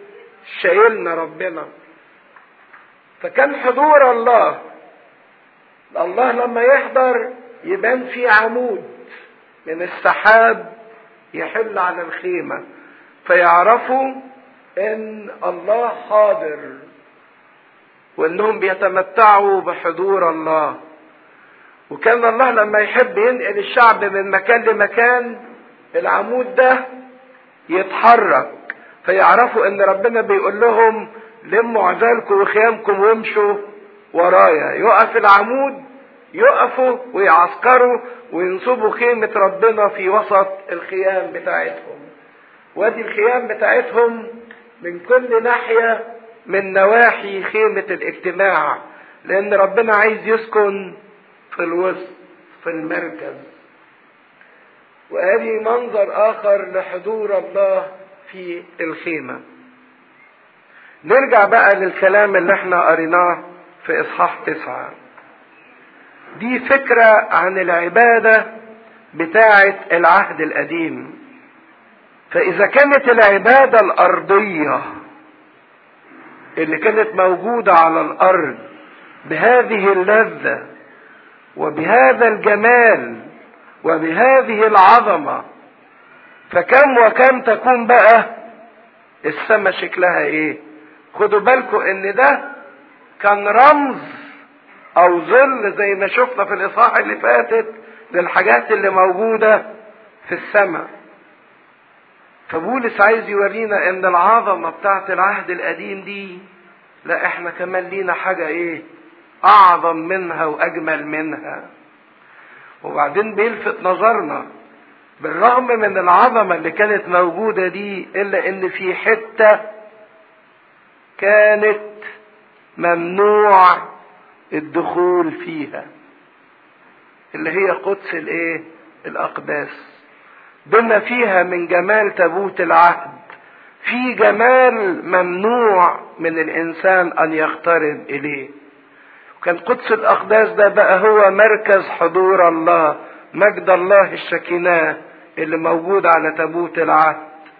شايلنا ربنا فكان حضور الله الله لما يحضر يبان في عمود من السحاب يحل على الخيمة فيعرفوا ان الله حاضر وانهم بيتمتعوا بحضور الله وكان الله لما يحب ينقل الشعب من مكان لمكان العمود ده يتحرك فيعرفوا ان ربنا بيقول لهم لموا عزالكم وخيامكم وامشوا ورايا يقف العمود يقفوا ويعسكروا وينصبوا خيمة ربنا في وسط الخيام بتاعتهم وادي الخيام بتاعتهم من كل ناحية من نواحي خيمة الاجتماع لأن ربنا عايز يسكن في الوسط في المركز وادي منظر آخر لحضور الله في الخيمة نرجع بقى للكلام اللي احنا قريناه في إصحاح تسعة دي فكرة عن العبادة بتاعة العهد القديم فإذا كانت العبادة الأرضية اللي كانت موجودة على الأرض بهذه اللذة وبهذا الجمال وبهذه العظمة فكم وكم تكون بقى السماء شكلها ايه خدوا بالكم ان ده كان رمز او ظل زي ما شفنا في الاصحاح اللي فاتت للحاجات اللي موجودة في السماء فبولس عايز يورينا ان العظمة بتاعت العهد القديم دي لا احنا كمان لينا حاجة ايه اعظم منها واجمل منها وبعدين بيلفت نظرنا بالرغم من العظمة اللي كانت موجودة دي الا ان في حتة كانت ممنوع الدخول فيها اللي هي قدس الايه الاقداس بما فيها من جمال تابوت العهد في جمال ممنوع من الانسان ان يقترب اليه كان قدس الاقداس ده بقى هو مركز حضور الله مجد الله الشكيناه اللي موجود على تابوت العهد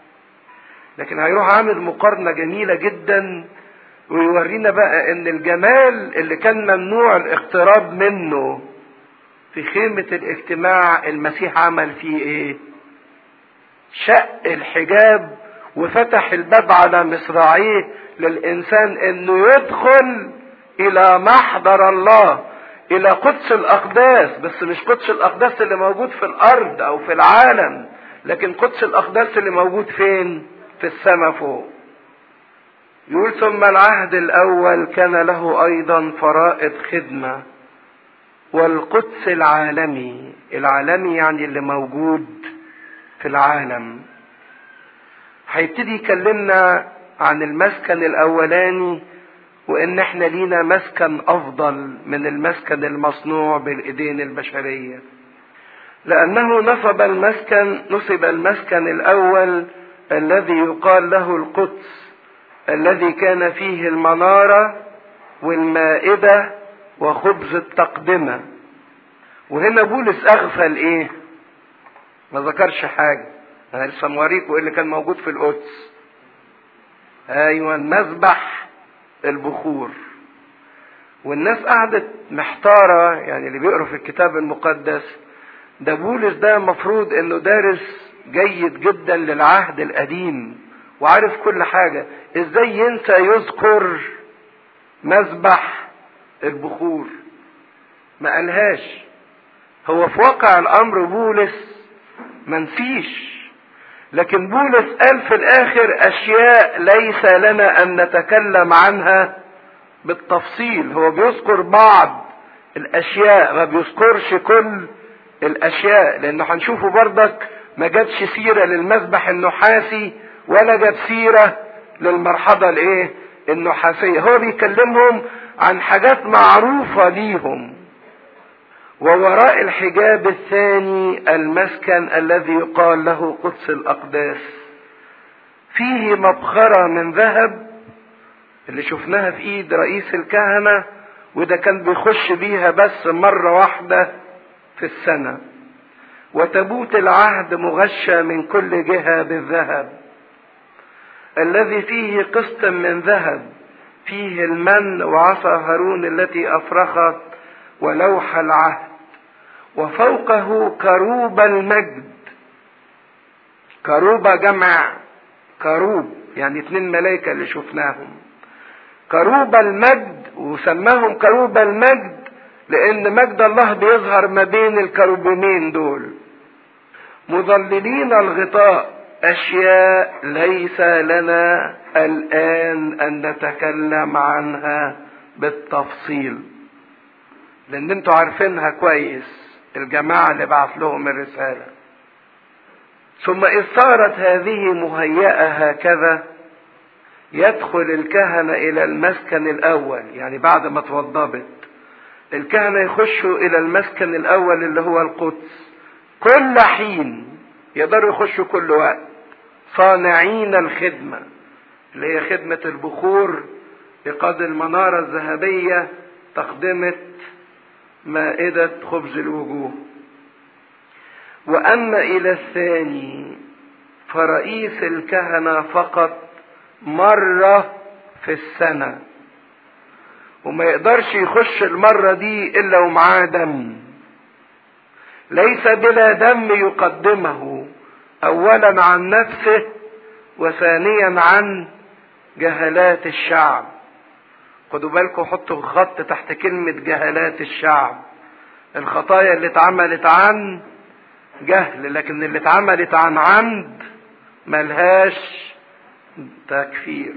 لكن هيروح عامل مقارنه جميله جدا ويورينا بقى ان الجمال اللي كان ممنوع الاقتراب منه في خيمة الاجتماع المسيح عمل فيه ايه شق الحجاب وفتح الباب على مصراعيه للانسان انه يدخل الى محضر الله الى قدس الاقداس بس مش قدس الاقداس اللي موجود في الارض او في العالم لكن قدس الاقداس اللي موجود فين في السماء فوق يقول ثم العهد الاول كان له ايضا فرائض خدمه والقدس العالمي العالمي يعني اللي موجود في العالم هيبتدي يكلمنا عن المسكن الاولاني وان احنا لينا مسكن افضل من المسكن المصنوع بالايدين البشريه لانه نصب المسكن نصب المسكن الاول الذي يقال له القدس الذي كان فيه المناره والمائده وخبز التقدمه وهنا بولس اغفل ايه ما ذكرش حاجه انا لسه موريكم ايه اللي كان موجود في القدس ايوه مذبح البخور والناس قعدت محتارة يعني اللي بيقروا في الكتاب المقدس ده بولس ده المفروض انه دارس جيد جدا للعهد القديم وعارف كل حاجة ازاي ينسى يذكر مذبح البخور ما قالهاش هو في واقع الامر بولس منسيش لكن بولس قال في الاخر اشياء ليس لنا ان نتكلم عنها بالتفصيل هو بيذكر بعض الاشياء ما بيذكرش كل الاشياء لانه هنشوفه بردك ما جابش سيره للمذبح النحاسي ولا جاب سيره للمرحله الايه النحاسيه هو بيكلمهم عن حاجات معروفه ليهم ووراء الحجاب الثاني المسكن الذي يقال له قدس الاقداس فيه مبخره من ذهب اللي شفناها في ايد رئيس الكهنه وده كان بيخش بيها بس مره واحده في السنه وتابوت العهد مغشى من كل جهه بالذهب الذي فيه قسط من ذهب فيه المن وعصا هارون التي افرخت ولوح العهد وفوقه كروب المجد كروبة جمع كروب يعني اتنين ملائكة اللي شفناهم كروب المجد وسماهم كروب المجد لان مجد الله بيظهر ما بين الكروبين دول مظللين الغطاء اشياء ليس لنا الان ان نتكلم عنها بالتفصيل لان انتوا عارفينها كويس الجماعة اللي بعت لهم الرسالة ثم إذ صارت هذه مهيئة هكذا يدخل الكهنة إلى المسكن الأول يعني بعد ما توضبت الكهنة يخشوا إلى المسكن الأول اللي هو القدس كل حين يقدروا يخشوا كل وقت صانعين الخدمة اللي هي خدمة البخور إيقاد المنارة الذهبية تقدمة مائدة خبز الوجوه وأما إلى الثاني فرئيس الكهنة فقط مرة في السنة وما يقدرش يخش المرة دي إلا ومعاه دم ليس بلا دم يقدمه أولا عن نفسه وثانيا عن جهلات الشعب خدوا بالكم حطوا خط تحت كلمة جهلات الشعب الخطايا اللي اتعملت عن جهل لكن اللي اتعملت عن عمد ملهاش تكفير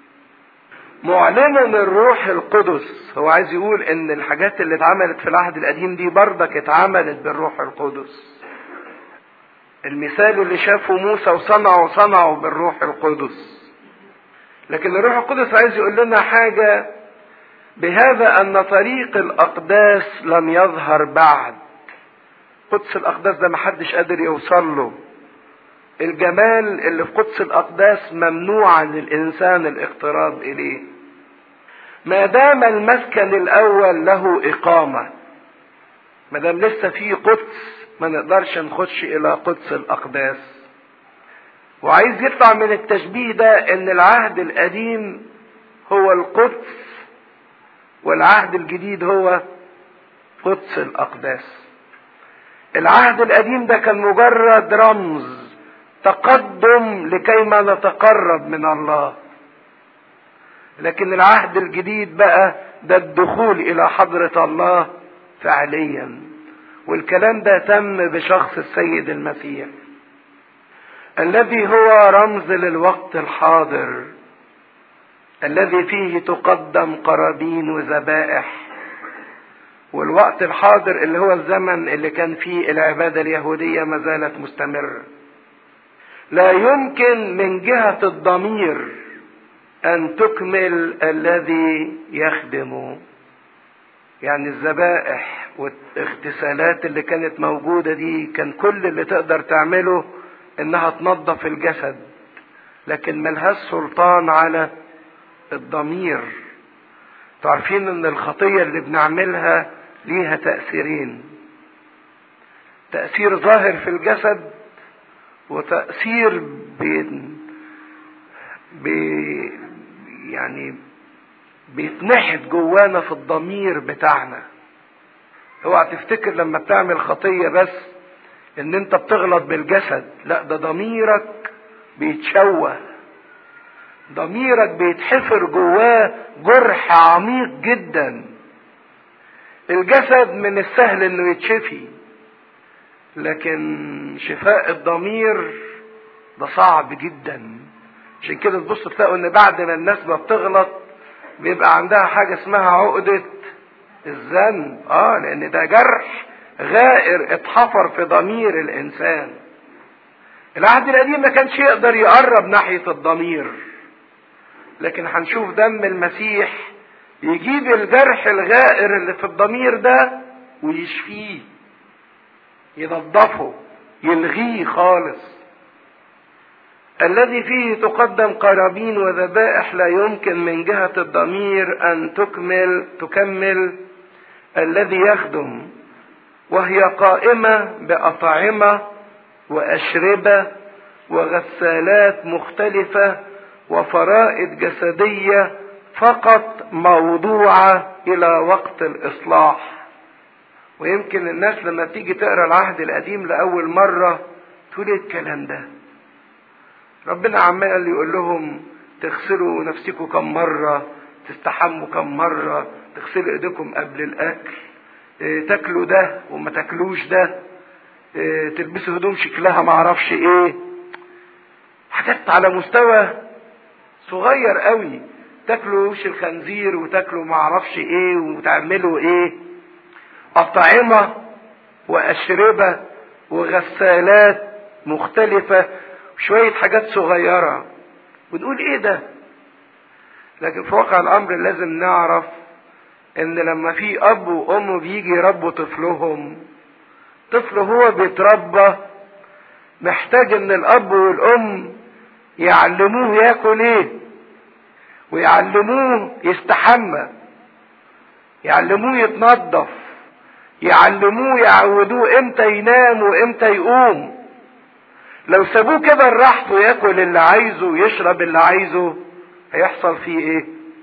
معلنا الروح القدس هو عايز يقول ان الحاجات اللي اتعملت في العهد القديم دي برضك اتعملت بالروح القدس المثال اللي شافه موسى وصنعه صنعه بالروح القدس لكن الروح القدس عايز يقول لنا حاجة بهذا ان طريق الاقداس لم يظهر بعد قدس الاقداس ده محدش قادر يوصل له الجمال اللي في قدس الاقداس ممنوع للانسان الاقتراب اليه ما دام المسكن الاول له اقامه ما دام لسه في قدس ما نقدرش نخش الى قدس الاقداس وعايز يطلع من التشبيه ده ان العهد القديم هو القدس والعهد الجديد هو قدس الاقداس العهد القديم ده كان مجرد رمز تقدم لكيما نتقرب من الله لكن العهد الجديد بقى ده الدخول الى حضرة الله فعليا والكلام ده تم بشخص السيد المسيح الذي هو رمز للوقت الحاضر الذي فيه تقدم قرابين وذبائح والوقت الحاضر اللي هو الزمن اللي كان فيه العبادة اليهودية ما زالت مستمرة لا يمكن من جهة الضمير أن تكمل الذي يخدم يعني الذبائح والاغتسالات اللي كانت موجودة دي كان كل اللي تقدر تعمله انها تنظف الجسد لكن ملهاش سلطان على الضمير تعرفين ان الخطية اللي بنعملها ليها تأثيرين تأثير ظاهر في الجسد وتأثير بين بي يعني بيتنحت جوانا في الضمير بتاعنا اوعى تفتكر لما بتعمل خطية بس ان انت بتغلط بالجسد لا ده ضميرك بيتشوه ضميرك بيتحفر جواه جرح عميق جدا الجسد من السهل انه يتشفي لكن شفاء الضمير ده صعب جدا عشان كده تبص تلاقوا ان بعد ما الناس ما بتغلط بيبقى عندها حاجة اسمها عقدة الذنب اه لان ده جرح غائر اتحفر في ضمير الانسان العهد القديم ما كانش يقدر يقرب ناحية الضمير لكن هنشوف دم المسيح يجيب الجرح الغائر اللي في الضمير ده ويشفيه ينظفه يلغيه خالص الذي فيه تقدم قرابين وذبائح لا يمكن من جهة الضمير أن تكمل تكمل الذي يخدم وهي قائمة بأطعمة وأشربة وغسالات مختلفة وفرائض جسدية فقط موضوعة الى وقت الاصلاح ويمكن الناس لما تيجي تقرا العهد القديم لاول مرة تقول ايه الكلام ده ربنا عمال يقول لهم تغسلوا نفسكم كم مرة تستحموا كم مرة تغسلوا ايديكم قبل الاكل اه تاكلوا ده وما تاكلوش ده اه تلبسوا هدوم شكلها معرفش ايه حاجات على مستوى صغير قوي تاكلوا وش الخنزير وتاكلوا معرفش ايه وتعملوا ايه اطعمة واشربة وغسالات مختلفة شوية حاجات صغيرة ونقول ايه ده لكن في واقع الامر لازم نعرف ان لما في اب وام بيجي يربوا طفلهم طفل هو بيتربى محتاج ان الاب والام يعلموه ياكل ايه ويعلموه يستحمى يعلموه يتنظف يعلموه يعودوه امتى ينام وامتى يقوم لو سابوه كده لراحته ياكل اللي عايزه ويشرب اللي عايزه هيحصل فيه ايه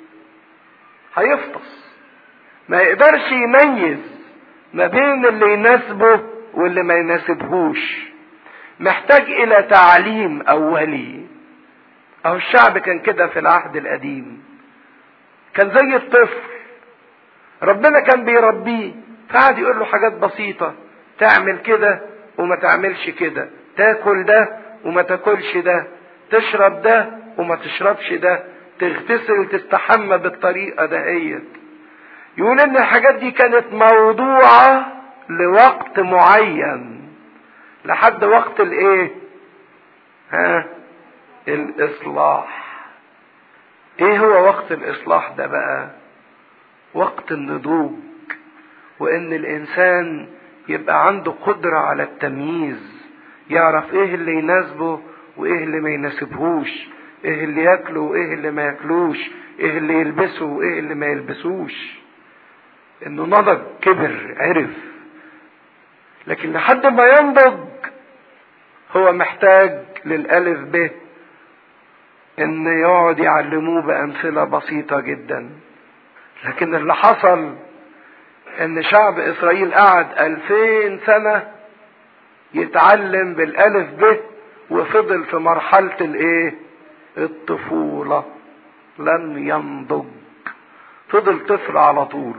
هيفطس ما يقدرش يميز ما بين اللي يناسبه واللي ما يناسبهوش محتاج الى تعليم اولي اهو الشعب كان كده في العهد القديم كان زي الطفل ربنا كان بيربيه فقعد يقول له حاجات بسيطة تعمل كده وما تعملش كده تاكل ده وما تاكلش ده تشرب ده وما تشربش ده تغتسل وتستحمى بالطريقة دهيت يقول ان الحاجات دي كانت موضوعة لوقت معين لحد وقت الايه ها الاصلاح ايه هو وقت الاصلاح ده بقى وقت النضوج وان الانسان يبقى عنده قدرة على التمييز يعرف ايه اللي يناسبه وايه اللي ما يناسبهوش ايه اللي ياكله وايه اللي ما ياكلوش ايه اللي يلبسه وايه اللي ما يلبسوش انه نضج كبر عرف لكن لحد ما ينضج هو محتاج للالف ب ان يقعد يعلموه بامثله بسيطه جدا لكن اللي حصل ان شعب اسرائيل قعد الفين سنه يتعلم بالالف ب وفضل في مرحله الايه الطفوله لم ينضج فضل طفل على طول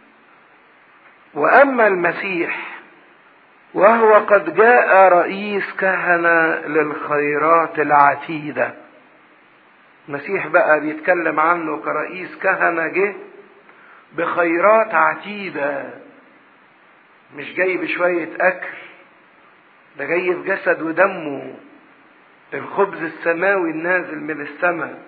واما المسيح وهو قد جاء رئيس كهنه للخيرات العتيده المسيح بقى بيتكلم عنه كرئيس كهنه جه بخيرات عتيده مش جاي بشويه اكل ده جاي بجسد ودمه الخبز السماوي النازل من السماء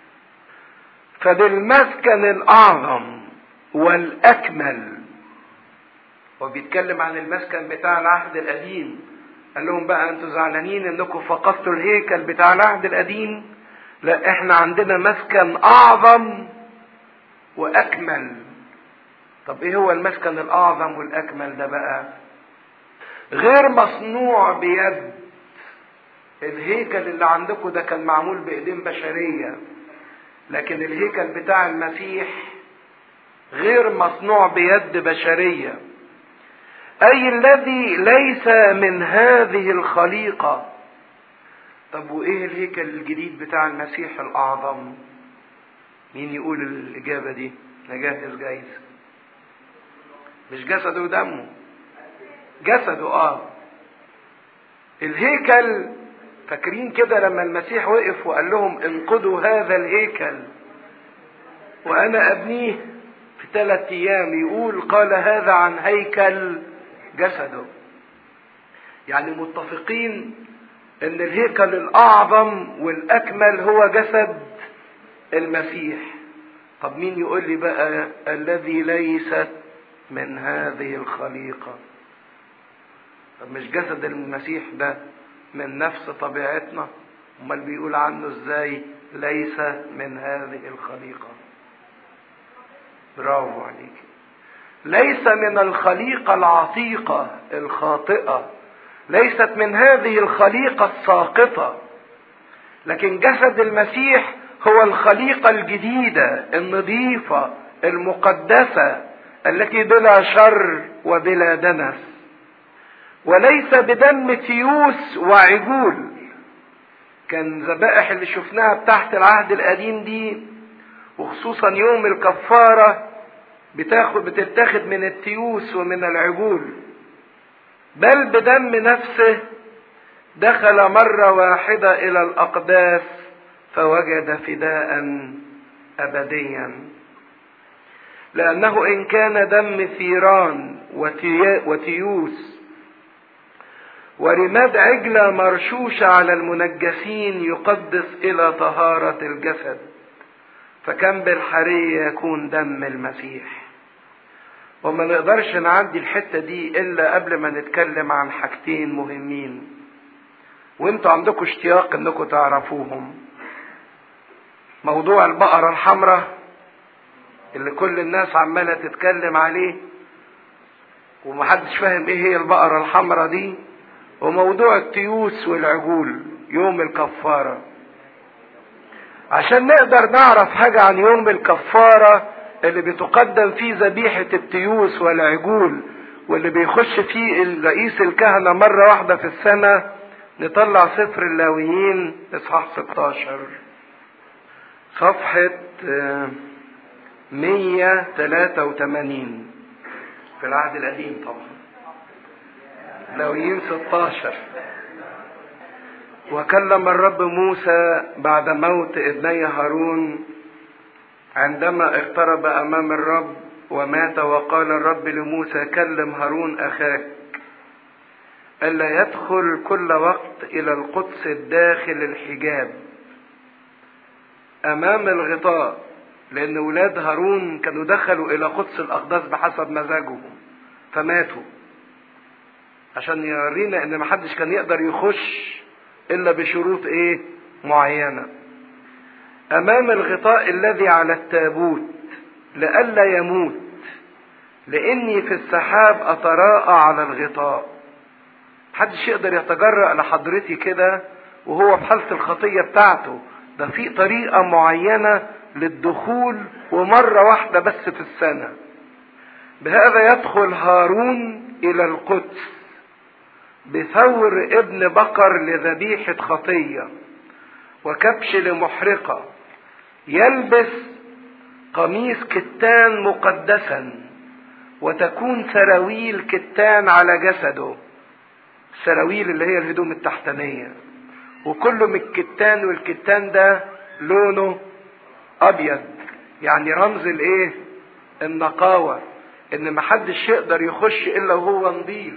فبالمسكن الاعظم والاكمل وبيتكلم عن المسكن بتاع العهد القديم قال لهم بقى انتوا زعلانين انكم فقدتوا الهيكل بتاع العهد القديم لا احنا عندنا مسكن اعظم واكمل طب ايه هو المسكن الاعظم والاكمل ده بقى غير مصنوع بيد الهيكل اللي عندكم ده كان معمول بايدين بشريه لكن الهيكل بتاع المسيح غير مصنوع بيد بشريه اي الذي ليس من هذه الخليقه طب وايه الهيكل الجديد بتاع المسيح الاعظم مين يقول الاجابه دي نجاهز جايزه مش جسده ودمه جسده اه الهيكل فاكرين كده لما المسيح وقف وقال لهم انقذوا هذا الهيكل وانا ابنيه في ثلاث ايام يقول قال هذا عن هيكل جسده يعني متفقين ان الهيكل الاعظم والاكمل هو جسد المسيح طب مين يقول لي بقى الذي ليست من هذه الخليقه طب مش جسد المسيح ده من نفس طبيعتنا امال بيقول عنه ازاي ليس من هذه الخليقه برافو عليك ليس من الخليقه العتيقه الخاطئه ليست من هذه الخليقه الساقطه لكن جسد المسيح هو الخليقة الجديدة النظيفة المقدسة التي بلا شر وبلا دنس وليس بدم تيوس وعجول كان ذبائح اللي شفناها تحت العهد القديم دي وخصوصا يوم الكفارة بتاخد بتتاخد من التيوس ومن العجول بل بدم نفسه دخل مرة واحدة إلى الأقداس فوجد فداء أبديا لأنه إن كان دم ثيران وتيوس ورماد عجلة مرشوشة على المنجسين يقدس إلى طهارة الجسد فكم بالحرية يكون دم المسيح وما نقدرش نعدي الحتة دي إلا قبل ما نتكلم عن حاجتين مهمين وانتوا عندكم اشتياق انكم تعرفوهم موضوع البقرة الحمراء اللي كل الناس عمالة تتكلم عليه ومحدش فاهم ايه هي البقرة الحمراء دي وموضوع التيوس والعجول يوم الكفارة عشان نقدر نعرف حاجة عن يوم الكفارة اللي بتقدم فيه ذبيحة التيوس والعجول واللي بيخش فيه رئيس الكهنة مرة واحدة في السنة نطلع سفر اللاويين اصحاح 16 صفحة 183 في العهد القديم طبعا لاويين 16 وكلم الرب موسى بعد موت ابني هارون عندما اقترب امام الرب ومات وقال الرب لموسى كلم هارون اخاك الا يدخل كل وقت الى القدس الداخل الحجاب امام الغطاء لان ولاد هارون كانوا دخلوا الى قدس الاقداس بحسب مزاجهم فماتوا عشان يورينا ان محدش كان يقدر يخش الا بشروط ايه معينه امام الغطاء الذي على التابوت لئلا يموت لاني في السحاب اتراءى على الغطاء محدش يقدر يتجرأ لحضرتي كده وهو في حالة الخطية بتاعته ده في طريقة معينة للدخول ومرة واحدة بس في السنة بهذا يدخل هارون إلى القدس بثور ابن بقر لذبيحة خطية وكبش لمحرقة يلبس قميص كتان مقدسا وتكون سراويل كتان على جسده السراويل اللي هي الهدوم التحتانية وكله من الكتان والكتان ده لونه ابيض يعني رمز الايه النقاوة ان محدش يقدر يخش الا وهو نظيف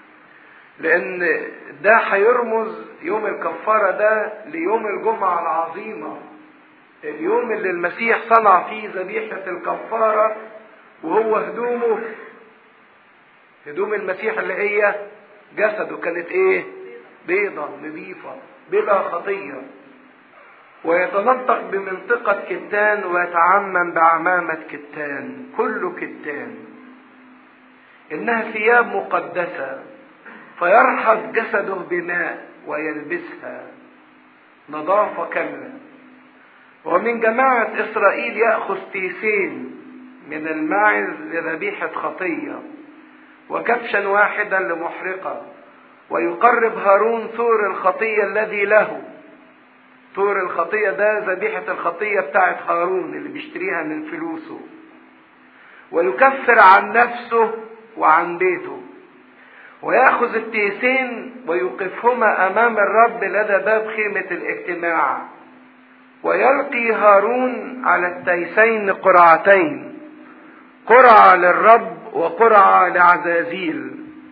لان ده هيرمز يوم الكفارة ده ليوم الجمعة العظيمة اليوم اللي المسيح صنع فيه ذبيحة الكفارة وهو هدومه هدوم المسيح اللي هي جسده كانت ايه بيضة نظيفة بلا خطية ويتنطق بمنطقة كتان ويتعمم بعمامة كتان كله كتان إنها ثياب مقدسة فيرحض جسده بماء ويلبسها نظافة كاملة ومن جماعة إسرائيل يأخذ تيسين من الماعز لذبيحة خطية وكبشا واحدا لمحرقة ويقرب هارون ثور الخطية الذي له ثور الخطية ده ذبيحة الخطية بتاعت هارون اللي بيشتريها من فلوسه ويكفر عن نفسه وعن بيته ويأخذ التيسين ويوقفهما أمام الرب لدى باب خيمة الاجتماع ويلقي هارون على التيسين قرعتين قرعة للرب وقرعة لعزازيل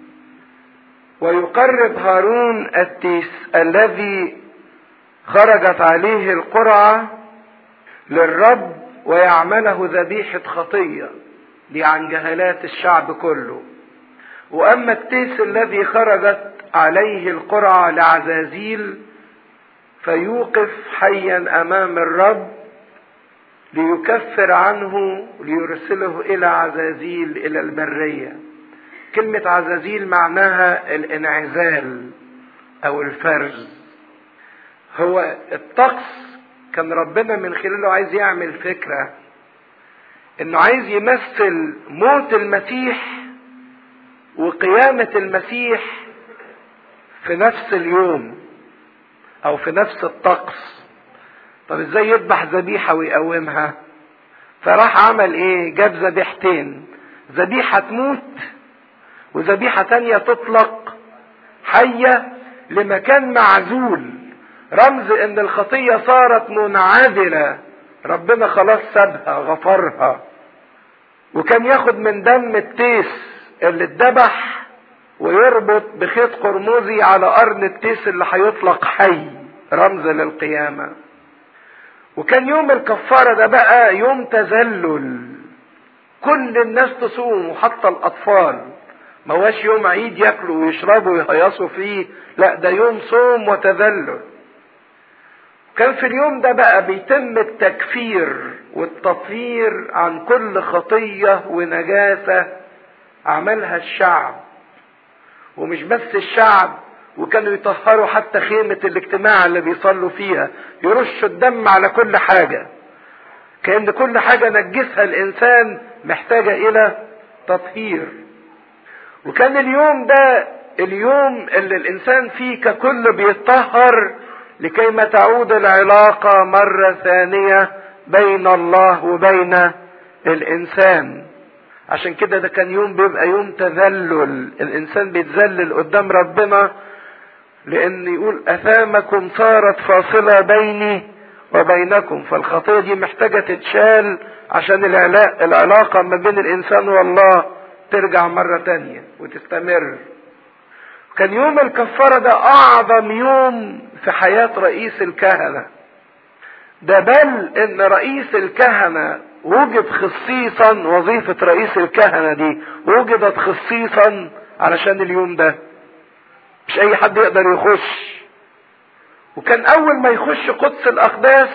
ويقرب هارون التيس الذي خرجت عليه القرعة للرب ويعمله ذبيحة خطية دي عن جهالات الشعب كله وأما التيس الذي خرجت عليه القرعة لعزازيل فيوقف حيا أمام الرب ليكفر عنه ليرسله إلى عزازيل إلى البرية كلمة عزازيل معناها الانعزال أو الفرز هو الطقس كان ربنا من خلاله عايز يعمل فكرة انه عايز يمثل موت المسيح وقيامة المسيح في نفس اليوم او في نفس الطقس طب ازاي يذبح ذبيحة ويقومها فراح عمل ايه جاب ذبيحتين ذبيحة تموت وذبيحة تانية تطلق حية لمكان معزول رمز ان الخطية صارت منعزلة ربنا خلاص سابها غفرها وكان ياخد من دم التيس اللي اتذبح ويربط بخيط قرمزي على قرن التيس اللي هيطلق حي رمز للقيامة وكان يوم الكفارة ده بقى يوم تذلل كل الناس تصوم وحتى الأطفال ما هوش يوم عيد ياكلوا ويشربوا ويهيصوا فيه لا ده يوم صوم وتذلل كان في اليوم ده بقى بيتم التكفير والتطهير عن كل خطية ونجاسة عملها الشعب ومش بس الشعب وكانوا يطهروا حتى خيمة الاجتماع اللي بيصلوا فيها يرشوا الدم على كل حاجة كأن كل حاجة نجسها الإنسان محتاجة إلى تطهير وكان اليوم ده اليوم اللي الإنسان فيه ككل بيتطهر لكي ما تعود العلاقة مرة ثانية بين الله وبين الإنسان عشان كده ده كان يوم بيبقى يوم تذلل الإنسان بيتذلل قدام ربنا لأن يقول أثامكم صارت فاصلة بيني وبينكم فالخطية دي محتاجة تتشال عشان العلاقة ما بين الإنسان والله ترجع مرة تانية وتستمر كان يوم الكفارة ده أعظم يوم في حياة رئيس الكهنة ده بل إن رئيس الكهنة وجد خصيصا وظيفة رئيس الكهنة دي وجدت خصيصا علشان اليوم ده مش أي حد يقدر يخش وكان أول ما يخش قدس الأقداس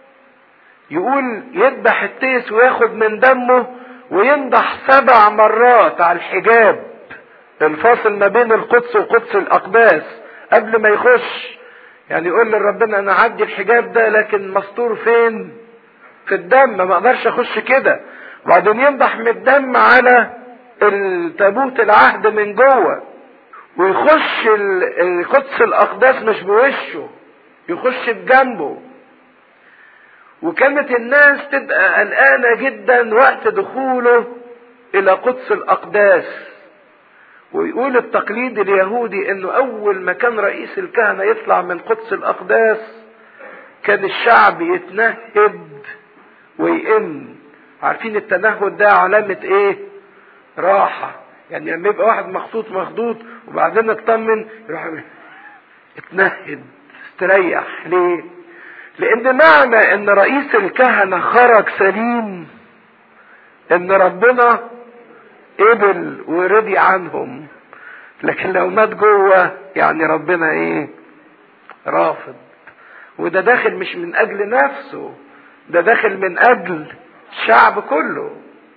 يقول يذبح التيس وياخد من دمه وينضح سبع مرات على الحجاب الفاصل ما بين القدس وقدس الأقداس قبل ما يخش يعني يقول لربنا أنا عدي الحجاب ده لكن مستور فين؟ في الدم ما اقدرش اخش كده وبعدين ينضح من الدم على التابوت العهد من جوه ويخش القدس الاقداس مش بوشه يخش بجنبه وكانت الناس تبقى قلقانة جدا وقت دخوله الى قدس الاقداس ويقول التقليد اليهودي انه اول ما كان رئيس الكهنة يطلع من قدس الاقداس كان الشعب يتنهد ويئن عارفين التنهد ده علامة ايه راحة يعني لما يبقى واحد مخطوط مخطوط وبعدين اطمن يروح اتنهد استريح ليه لان معنى ان رئيس الكهنة خرج سليم ان ربنا قبل ورضي عنهم لكن لو مات جوه يعني ربنا ايه رافض وده داخل مش من اجل نفسه ده داخل من اجل الشعب كله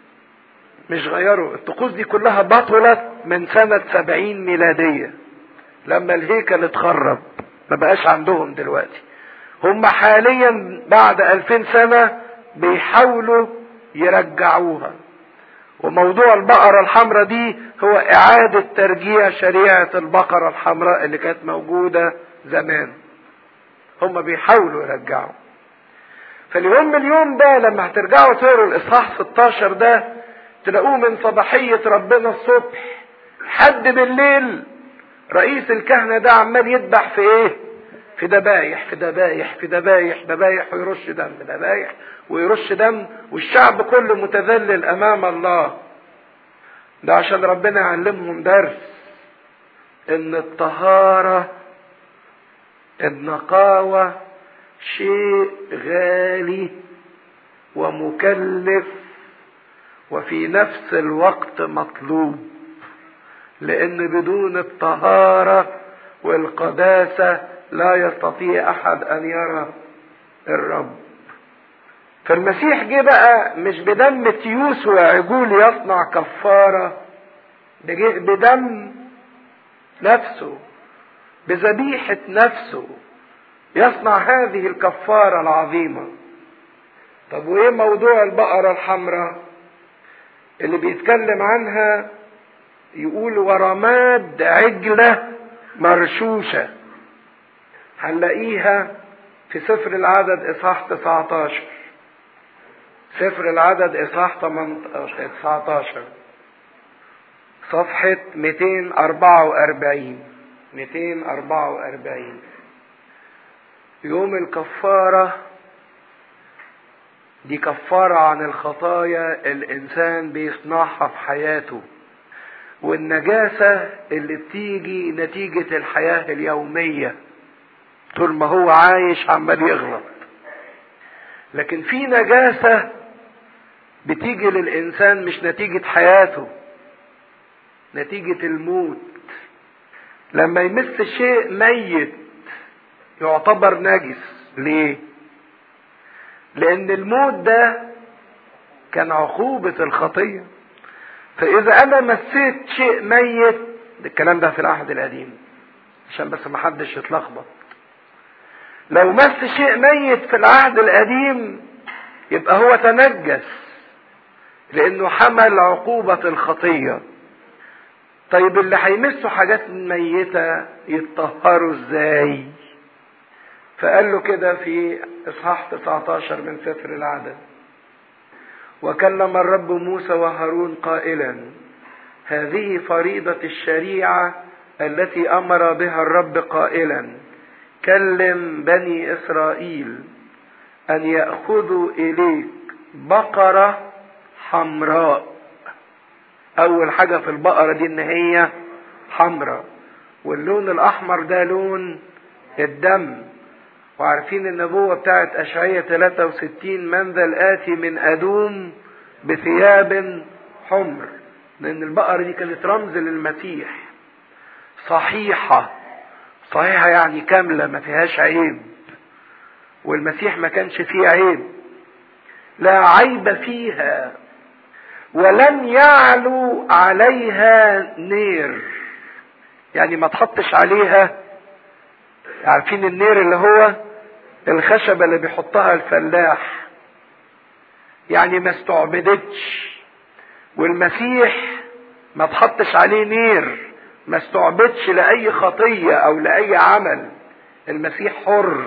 مش غيروا الطقوس دي كلها بطلت من سنة سبعين ميلادية لما الهيكل اتخرب ما بقاش عندهم دلوقتي هم حاليا بعد الفين سنة بيحاولوا يرجعوها وموضوع البقرة الحمراء دي هو اعادة ترجيع شريعة البقرة الحمراء اللي كانت موجودة زمان هم بيحاولوا يرجعوا فاليوم اليوم ده لما هترجعوا تقروا الاصحاح 16 ده تلاقوه من صباحية ربنا الصبح حد بالليل رئيس الكهنة ده عمال يذبح في ايه في دبايح في دبايح في دبايح دبايح ويرش دم دبايح ويرش دم والشعب كله متذلل امام الله ده عشان ربنا يعلمهم درس ان الطهارة النقاوة شيء غالي ومكلف وفي نفس الوقت مطلوب لان بدون الطهارة والقداسة لا يستطيع احد ان يرى الرب فالمسيح جه بقى مش بدم تيوس وعجول يصنع كفارة ده جه بدم نفسه بذبيحة نفسه يصنع هذه الكفارة العظيمة طب وايه موضوع البقرة الحمراء اللي بيتكلم عنها يقول ورماد عجلة مرشوشة هنلاقيها في سفر العدد اصحاح 19 سفر العدد اصحاح 19 صفحة 244 244 يوم الكفارة دي كفارة عن الخطايا الإنسان بيصنعها في حياته والنجاسة اللي بتيجي نتيجة الحياة اليومية طول ما هو عايش عمال يغلط لكن في نجاسة بتيجي للإنسان مش نتيجة حياته نتيجة الموت لما يمس شيء ميت يعتبر نجس ليه لان الموت ده كان عقوبة الخطية فاذا انا مسيت شيء ميت الكلام ده في العهد القديم عشان بس ما حدش يتلخبط لو مس شيء ميت في العهد القديم يبقى هو تنجس لانه حمل عقوبة الخطية طيب اللي هيمسوا حاجات ميتة يتطهروا ازاي فقال له كده في اصحاح 19 من سفر العدد وكلم الرب موسى وهارون قائلا هذه فريضة الشريعة التي امر بها الرب قائلا كلم بني اسرائيل ان ياخذوا اليك بقره حمراء اول حاجه في البقره دي ان هي حمراء واللون الاحمر ده لون الدم وعارفين النبوة بتاعت أشعية 63 من ذا الآتي من أدوم بثياب حمر لأن البقرة دي كانت رمز للمسيح صحيحة صحيحة يعني كاملة ما فيهاش عيب والمسيح ما كانش فيه عيب لا عيب فيها ولم يعلو عليها نير يعني ما تحطش عليها عارفين النير اللي هو الخشبة اللي بيحطها الفلاح يعني ما استعبدتش والمسيح ما تحطش عليه نير ما استعبدش لأي خطية أو لأي عمل المسيح حر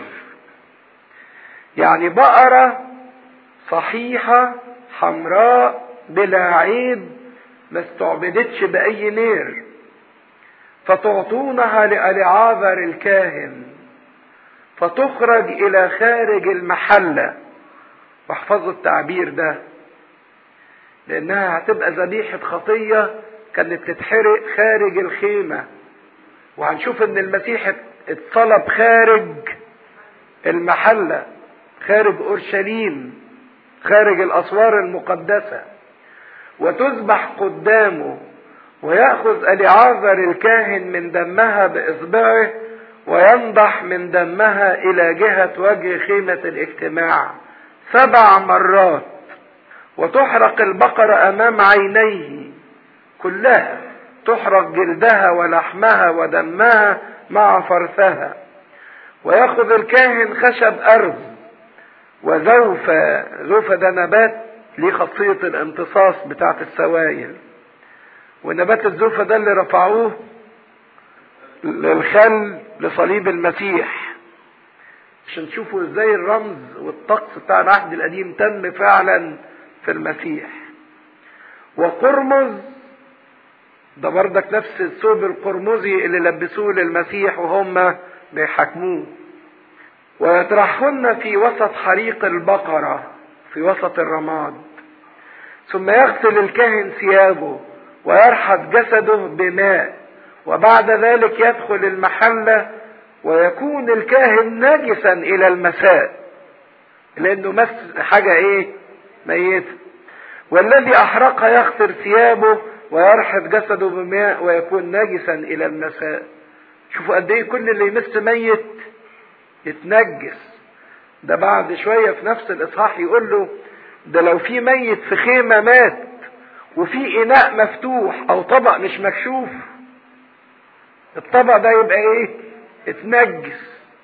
يعني بقرة صحيحة حمراء بلا عيب ما استعبدتش بأي نير فتعطونها لألعاذر الكاهن فتخرج إلى خارج المحلة واحفظوا التعبير ده لأنها هتبقى ذبيحة خطية كانت تتحرق خارج الخيمة وهنشوف إن المسيح اتصلب خارج المحلة خارج أورشليم خارج الأسوار المقدسة وتذبح قدامه ويأخذ أليعازر الكاهن من دمها بإصبعه وينضح من دمها إلى جهة وجه خيمة الاجتماع سبع مرات وتحرق البقرة أمام عينيه كلها تحرق جلدها ولحمها ودمها مع فرثها ويأخذ الكاهن خشب أرز وزوفة زوفة ده نبات ليه خاصية الامتصاص بتاعت السوائل ونبات الزوفة ده اللي رفعوه للخل لصليب المسيح عشان تشوفوا ازاي الرمز والطقس بتاع العهد القديم تم فعلا في المسيح وقرمز ده بردك نفس الثوب القرمزي اللي لبسوه للمسيح وهم بيحاكموه ويطرحهن في وسط حريق البقرة في وسط الرماد ثم يغسل الكاهن ثيابه ويرحض جسده بماء وبعد ذلك يدخل المحلة ويكون الكاهن نجسا إلى المساء لأنه مس حاجة إيه؟ ميتة والذي أحرق يغسل ثيابه ويرحض جسده بماء ويكون نجسا إلى المساء شوفوا قد إيه كل اللي يمس ميت يتنجس ده بعد شوية في نفس الإصحاح يقول له ده لو في ميت في خيمة مات وفي إناء مفتوح أو طبق مش مكشوف الطبق ده يبقى إيه؟ اتنجس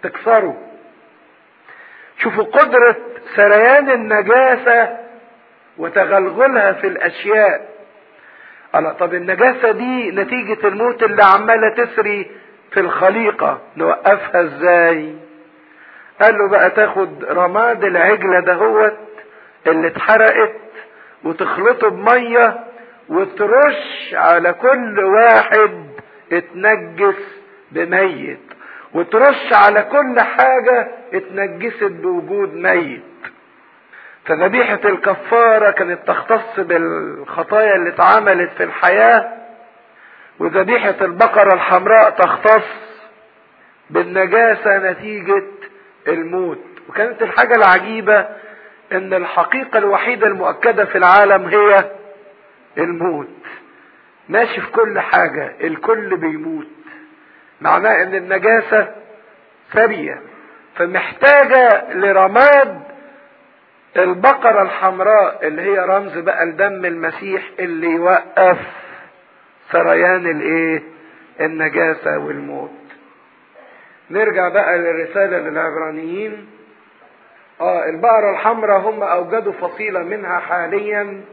تكسره شوفوا قدرة سريان النجاسة وتغلغلها في الأشياء ألا طب النجاسة دي نتيجة الموت اللي عمالة تسري في الخليقة نوقفها ازاي قال له بقى تاخد رماد العجلة دهوت اللي اتحرقت وتخلطه بمية وترش على كل واحد اتنجس بميت وترش على كل حاجة اتنجست بوجود ميت فذبيحة الكفارة كانت تختص بالخطايا اللي اتعملت في الحياة وذبيحة البقرة الحمراء تختص بالنجاسة نتيجة الموت وكانت الحاجة العجيبة ان الحقيقة الوحيدة المؤكدة في العالم هي الموت ماشي في كل حاجة الكل بيموت معناه ان النجاسة سرية فمحتاجة لرماد البقرة الحمراء اللي هي رمز بقى لدم المسيح اللي يوقف سريان الايه النجاسة والموت نرجع بقى للرسالة للعبرانيين اه البقرة الحمراء هم اوجدوا فصيلة منها حاليا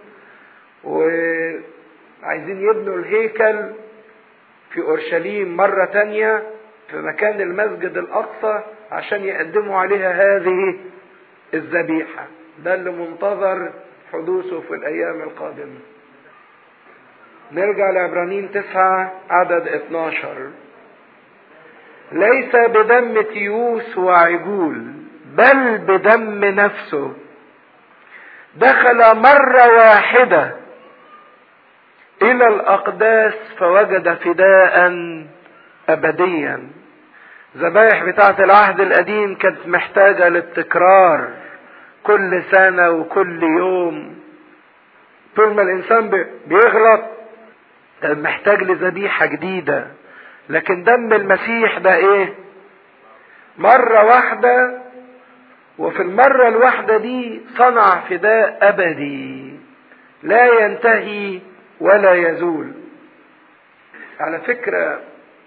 وعايزين يبنوا الهيكل في اورشليم مرة تانية في مكان المسجد الاقصى عشان يقدموا عليها هذه الذبيحة ده اللي منتظر حدوثه في الايام القادمة نرجع لعبرانيين تسعة عدد 12 ليس بدم تيوس وعجول بل بدم نفسه دخل مرة واحدة إلى الأقداس فوجد فداء أبديا ذبائح بتاعة العهد القديم كانت محتاجة للتكرار كل سنة وكل يوم طول ما الإنسان بيغلط كان محتاج لذبيحة جديدة لكن دم المسيح ده ايه مرة واحدة وفي المرة الواحدة دي صنع فداء أبدي لا ينتهي ولا يزول على فكرة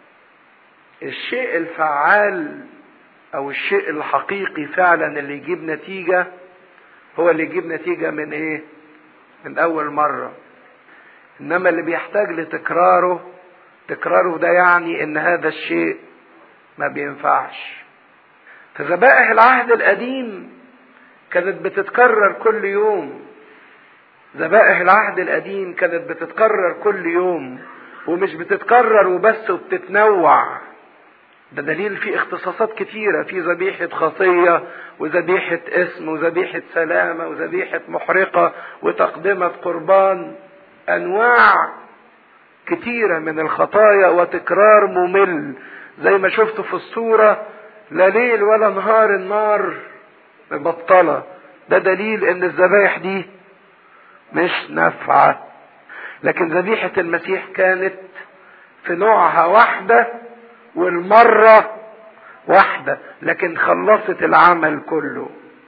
الشيء الفعال أو الشيء الحقيقي فعلا اللي يجيب نتيجة هو اللي يجيب نتيجة من إيه؟ من أول مرة إنما اللي بيحتاج لتكراره تكراره ده يعني إن هذا الشيء ما بينفعش فذبائح العهد القديم كانت بتتكرر كل يوم ذبائح العهد القديم كانت بتتكرر كل يوم ومش بتتكرر وبس وبتتنوع ده دليل في اختصاصات كتيرة في ذبيحة خطية وذبيحة اسم وذبيحة سلامة وذبيحة محرقة وتقدمة قربان أنواع كتيرة من الخطايا وتكرار ممل زي ما شفت في الصورة لا ليل ولا نهار النار مبطلة ده دليل ان الذبايح دي مش نافعة لكن ذبيحة المسيح كانت في نوعها واحدة والمرة واحدة لكن خلصت العمل كله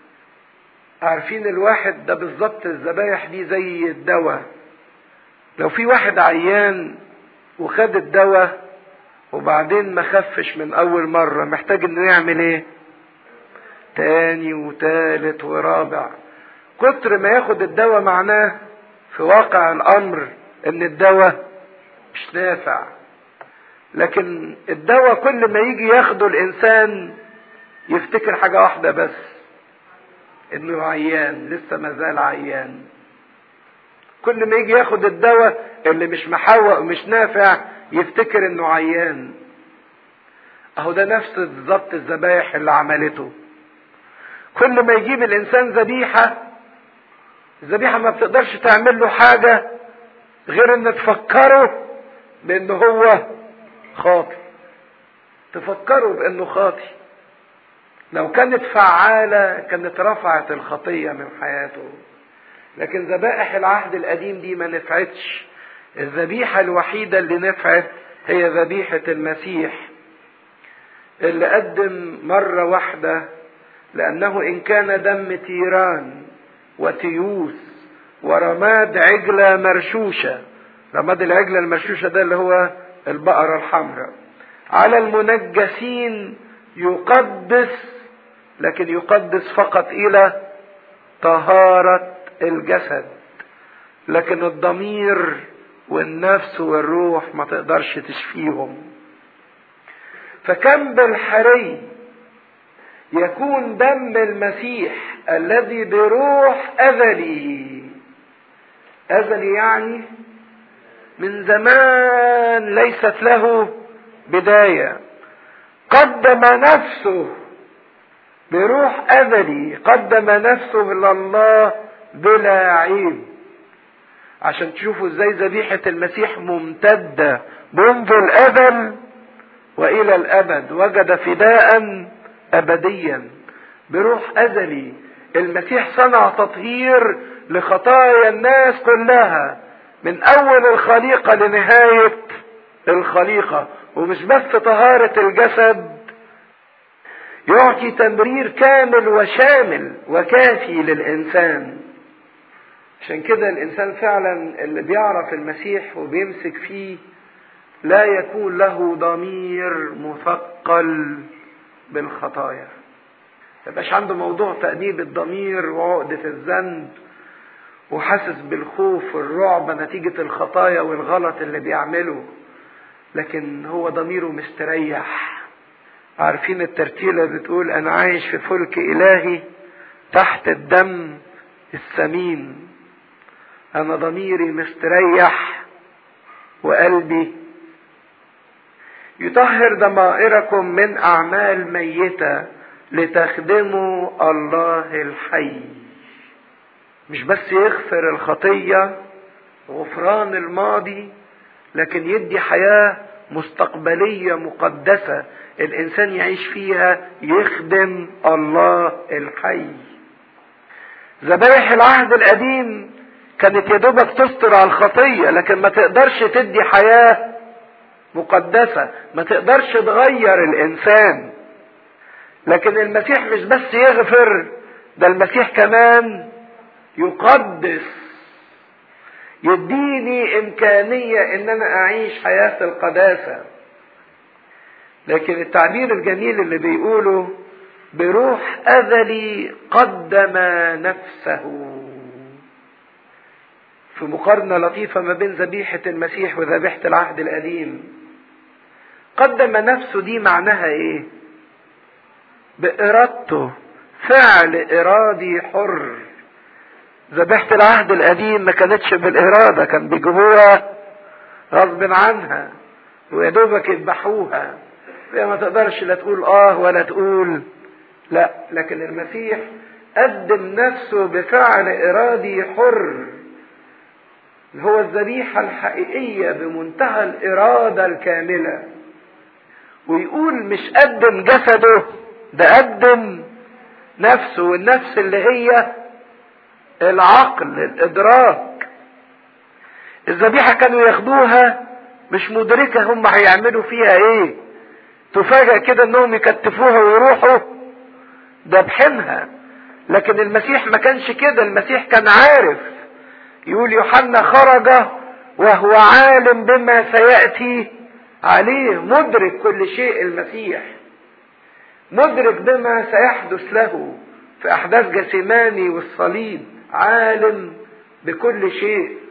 عارفين الواحد ده بالظبط الذبايح دي زي الدواء لو في واحد عيان وخد الدواء وبعدين ما خفش من اول مرة محتاج انه يعمل ايه تاني وتالت ورابع كتر ما ياخد الدواء معناه في واقع الامر ان الدواء مش نافع لكن الدواء كل ما يجي ياخده الانسان يفتكر حاجة واحدة بس انه عيان لسه مازال عيان كل ما يجي ياخد الدواء اللي مش محوق ومش نافع يفتكر انه عيان اهو ده نفس بالظبط الذبايح اللي عملته كل ما يجيب الانسان ذبيحه الذبيحه ما بتقدرش تعمل له حاجه غير ان تفكره بان هو خاطي تفكره بانه خاطي لو كانت فعاله كانت رفعت الخطيه من حياته لكن ذبائح العهد القديم دي ما نفعتش الذبيحه الوحيده اللي نفعت هي ذبيحه المسيح اللي قدم مره واحده لانه ان كان دم تيران وتيوس ورماد عجله مرشوشه رماد العجله المرشوشه ده اللي هو البقره الحمراء على المنجسين يقدس لكن يقدس فقط الى طهارة الجسد لكن الضمير والنفس والروح ما تقدرش تشفيهم فكم بالحري يكون دم المسيح الذي بروح أزلي أزلي يعني من زمان ليست له بداية قدم نفسه بروح أزلي قدم نفسه لله بلا عيب عشان تشوفوا ازاي ذبيحة المسيح ممتدة منذ الأزل وإلى الأبد وجد فداء أبديا بروح أزلي المسيح صنع تطهير لخطايا الناس كلها من أول الخليقة لنهاية الخليقة ومش بس طهارة الجسد يعطي تمرير كامل وشامل وكافي للإنسان عشان كده الإنسان فعلا اللي بيعرف المسيح وبيمسك فيه لا يكون له ضمير مثقل بالخطايا يبقاش عنده موضوع تأديب الضمير وعقدة الذنب وحاسس بالخوف والرعب نتيجة الخطايا والغلط اللي بيعمله لكن هو ضميره مستريح عارفين الترتيلة بتقول أنا عايش في فلك إلهي تحت الدم الثمين أنا ضميري مستريح وقلبي يطهر ضمائركم من أعمال ميتة لتخدموا الله الحي مش بس يغفر الخطية غفران الماضي لكن يدي حياة مستقبلية مقدسة الإنسان يعيش فيها يخدم الله الحي ذبائح العهد القديم كانت يا دوبك تستر على الخطية لكن ما تقدرش تدي حياة مقدسة ما تقدرش تغير الإنسان لكن المسيح مش بس يغفر ده المسيح كمان يقدس يديني إمكانية إن أنا أعيش حياة القداسة لكن التعبير الجميل اللي بيقوله بروح أذلي قدم نفسه في مقارنة لطيفة ما بين ذبيحة المسيح وذبيحة العهد القديم قدم نفسه دي معناها ايه بإرادته فعل إرادي حر ذبيحة العهد القديم ما كانتش بالإرادة كان بيجيبوها غصب عنها ويا دوبك يذبحوها هي ما تقدرش لا تقول اه ولا تقول لا لكن المسيح قدم نفسه بفعل إرادي حر اللي هو الذبيحة الحقيقية بمنتهى الإرادة الكاملة ويقول مش قدم جسده ده قدم نفسه والنفس اللي هي العقل الإدراك الذبيحة كانوا ياخدوها مش مدركة هم هيعملوا فيها ايه تفاجأ كده انهم يكتفوها ويروحوا دبحنها لكن المسيح ما كانش كده المسيح كان عارف يقول يوحنا خرج وهو عالم بما سيأتي عليه مدرك كل شيء المسيح مدرك بما سيحدث له في أحداث جسيماني والصليب عالم بكل شيء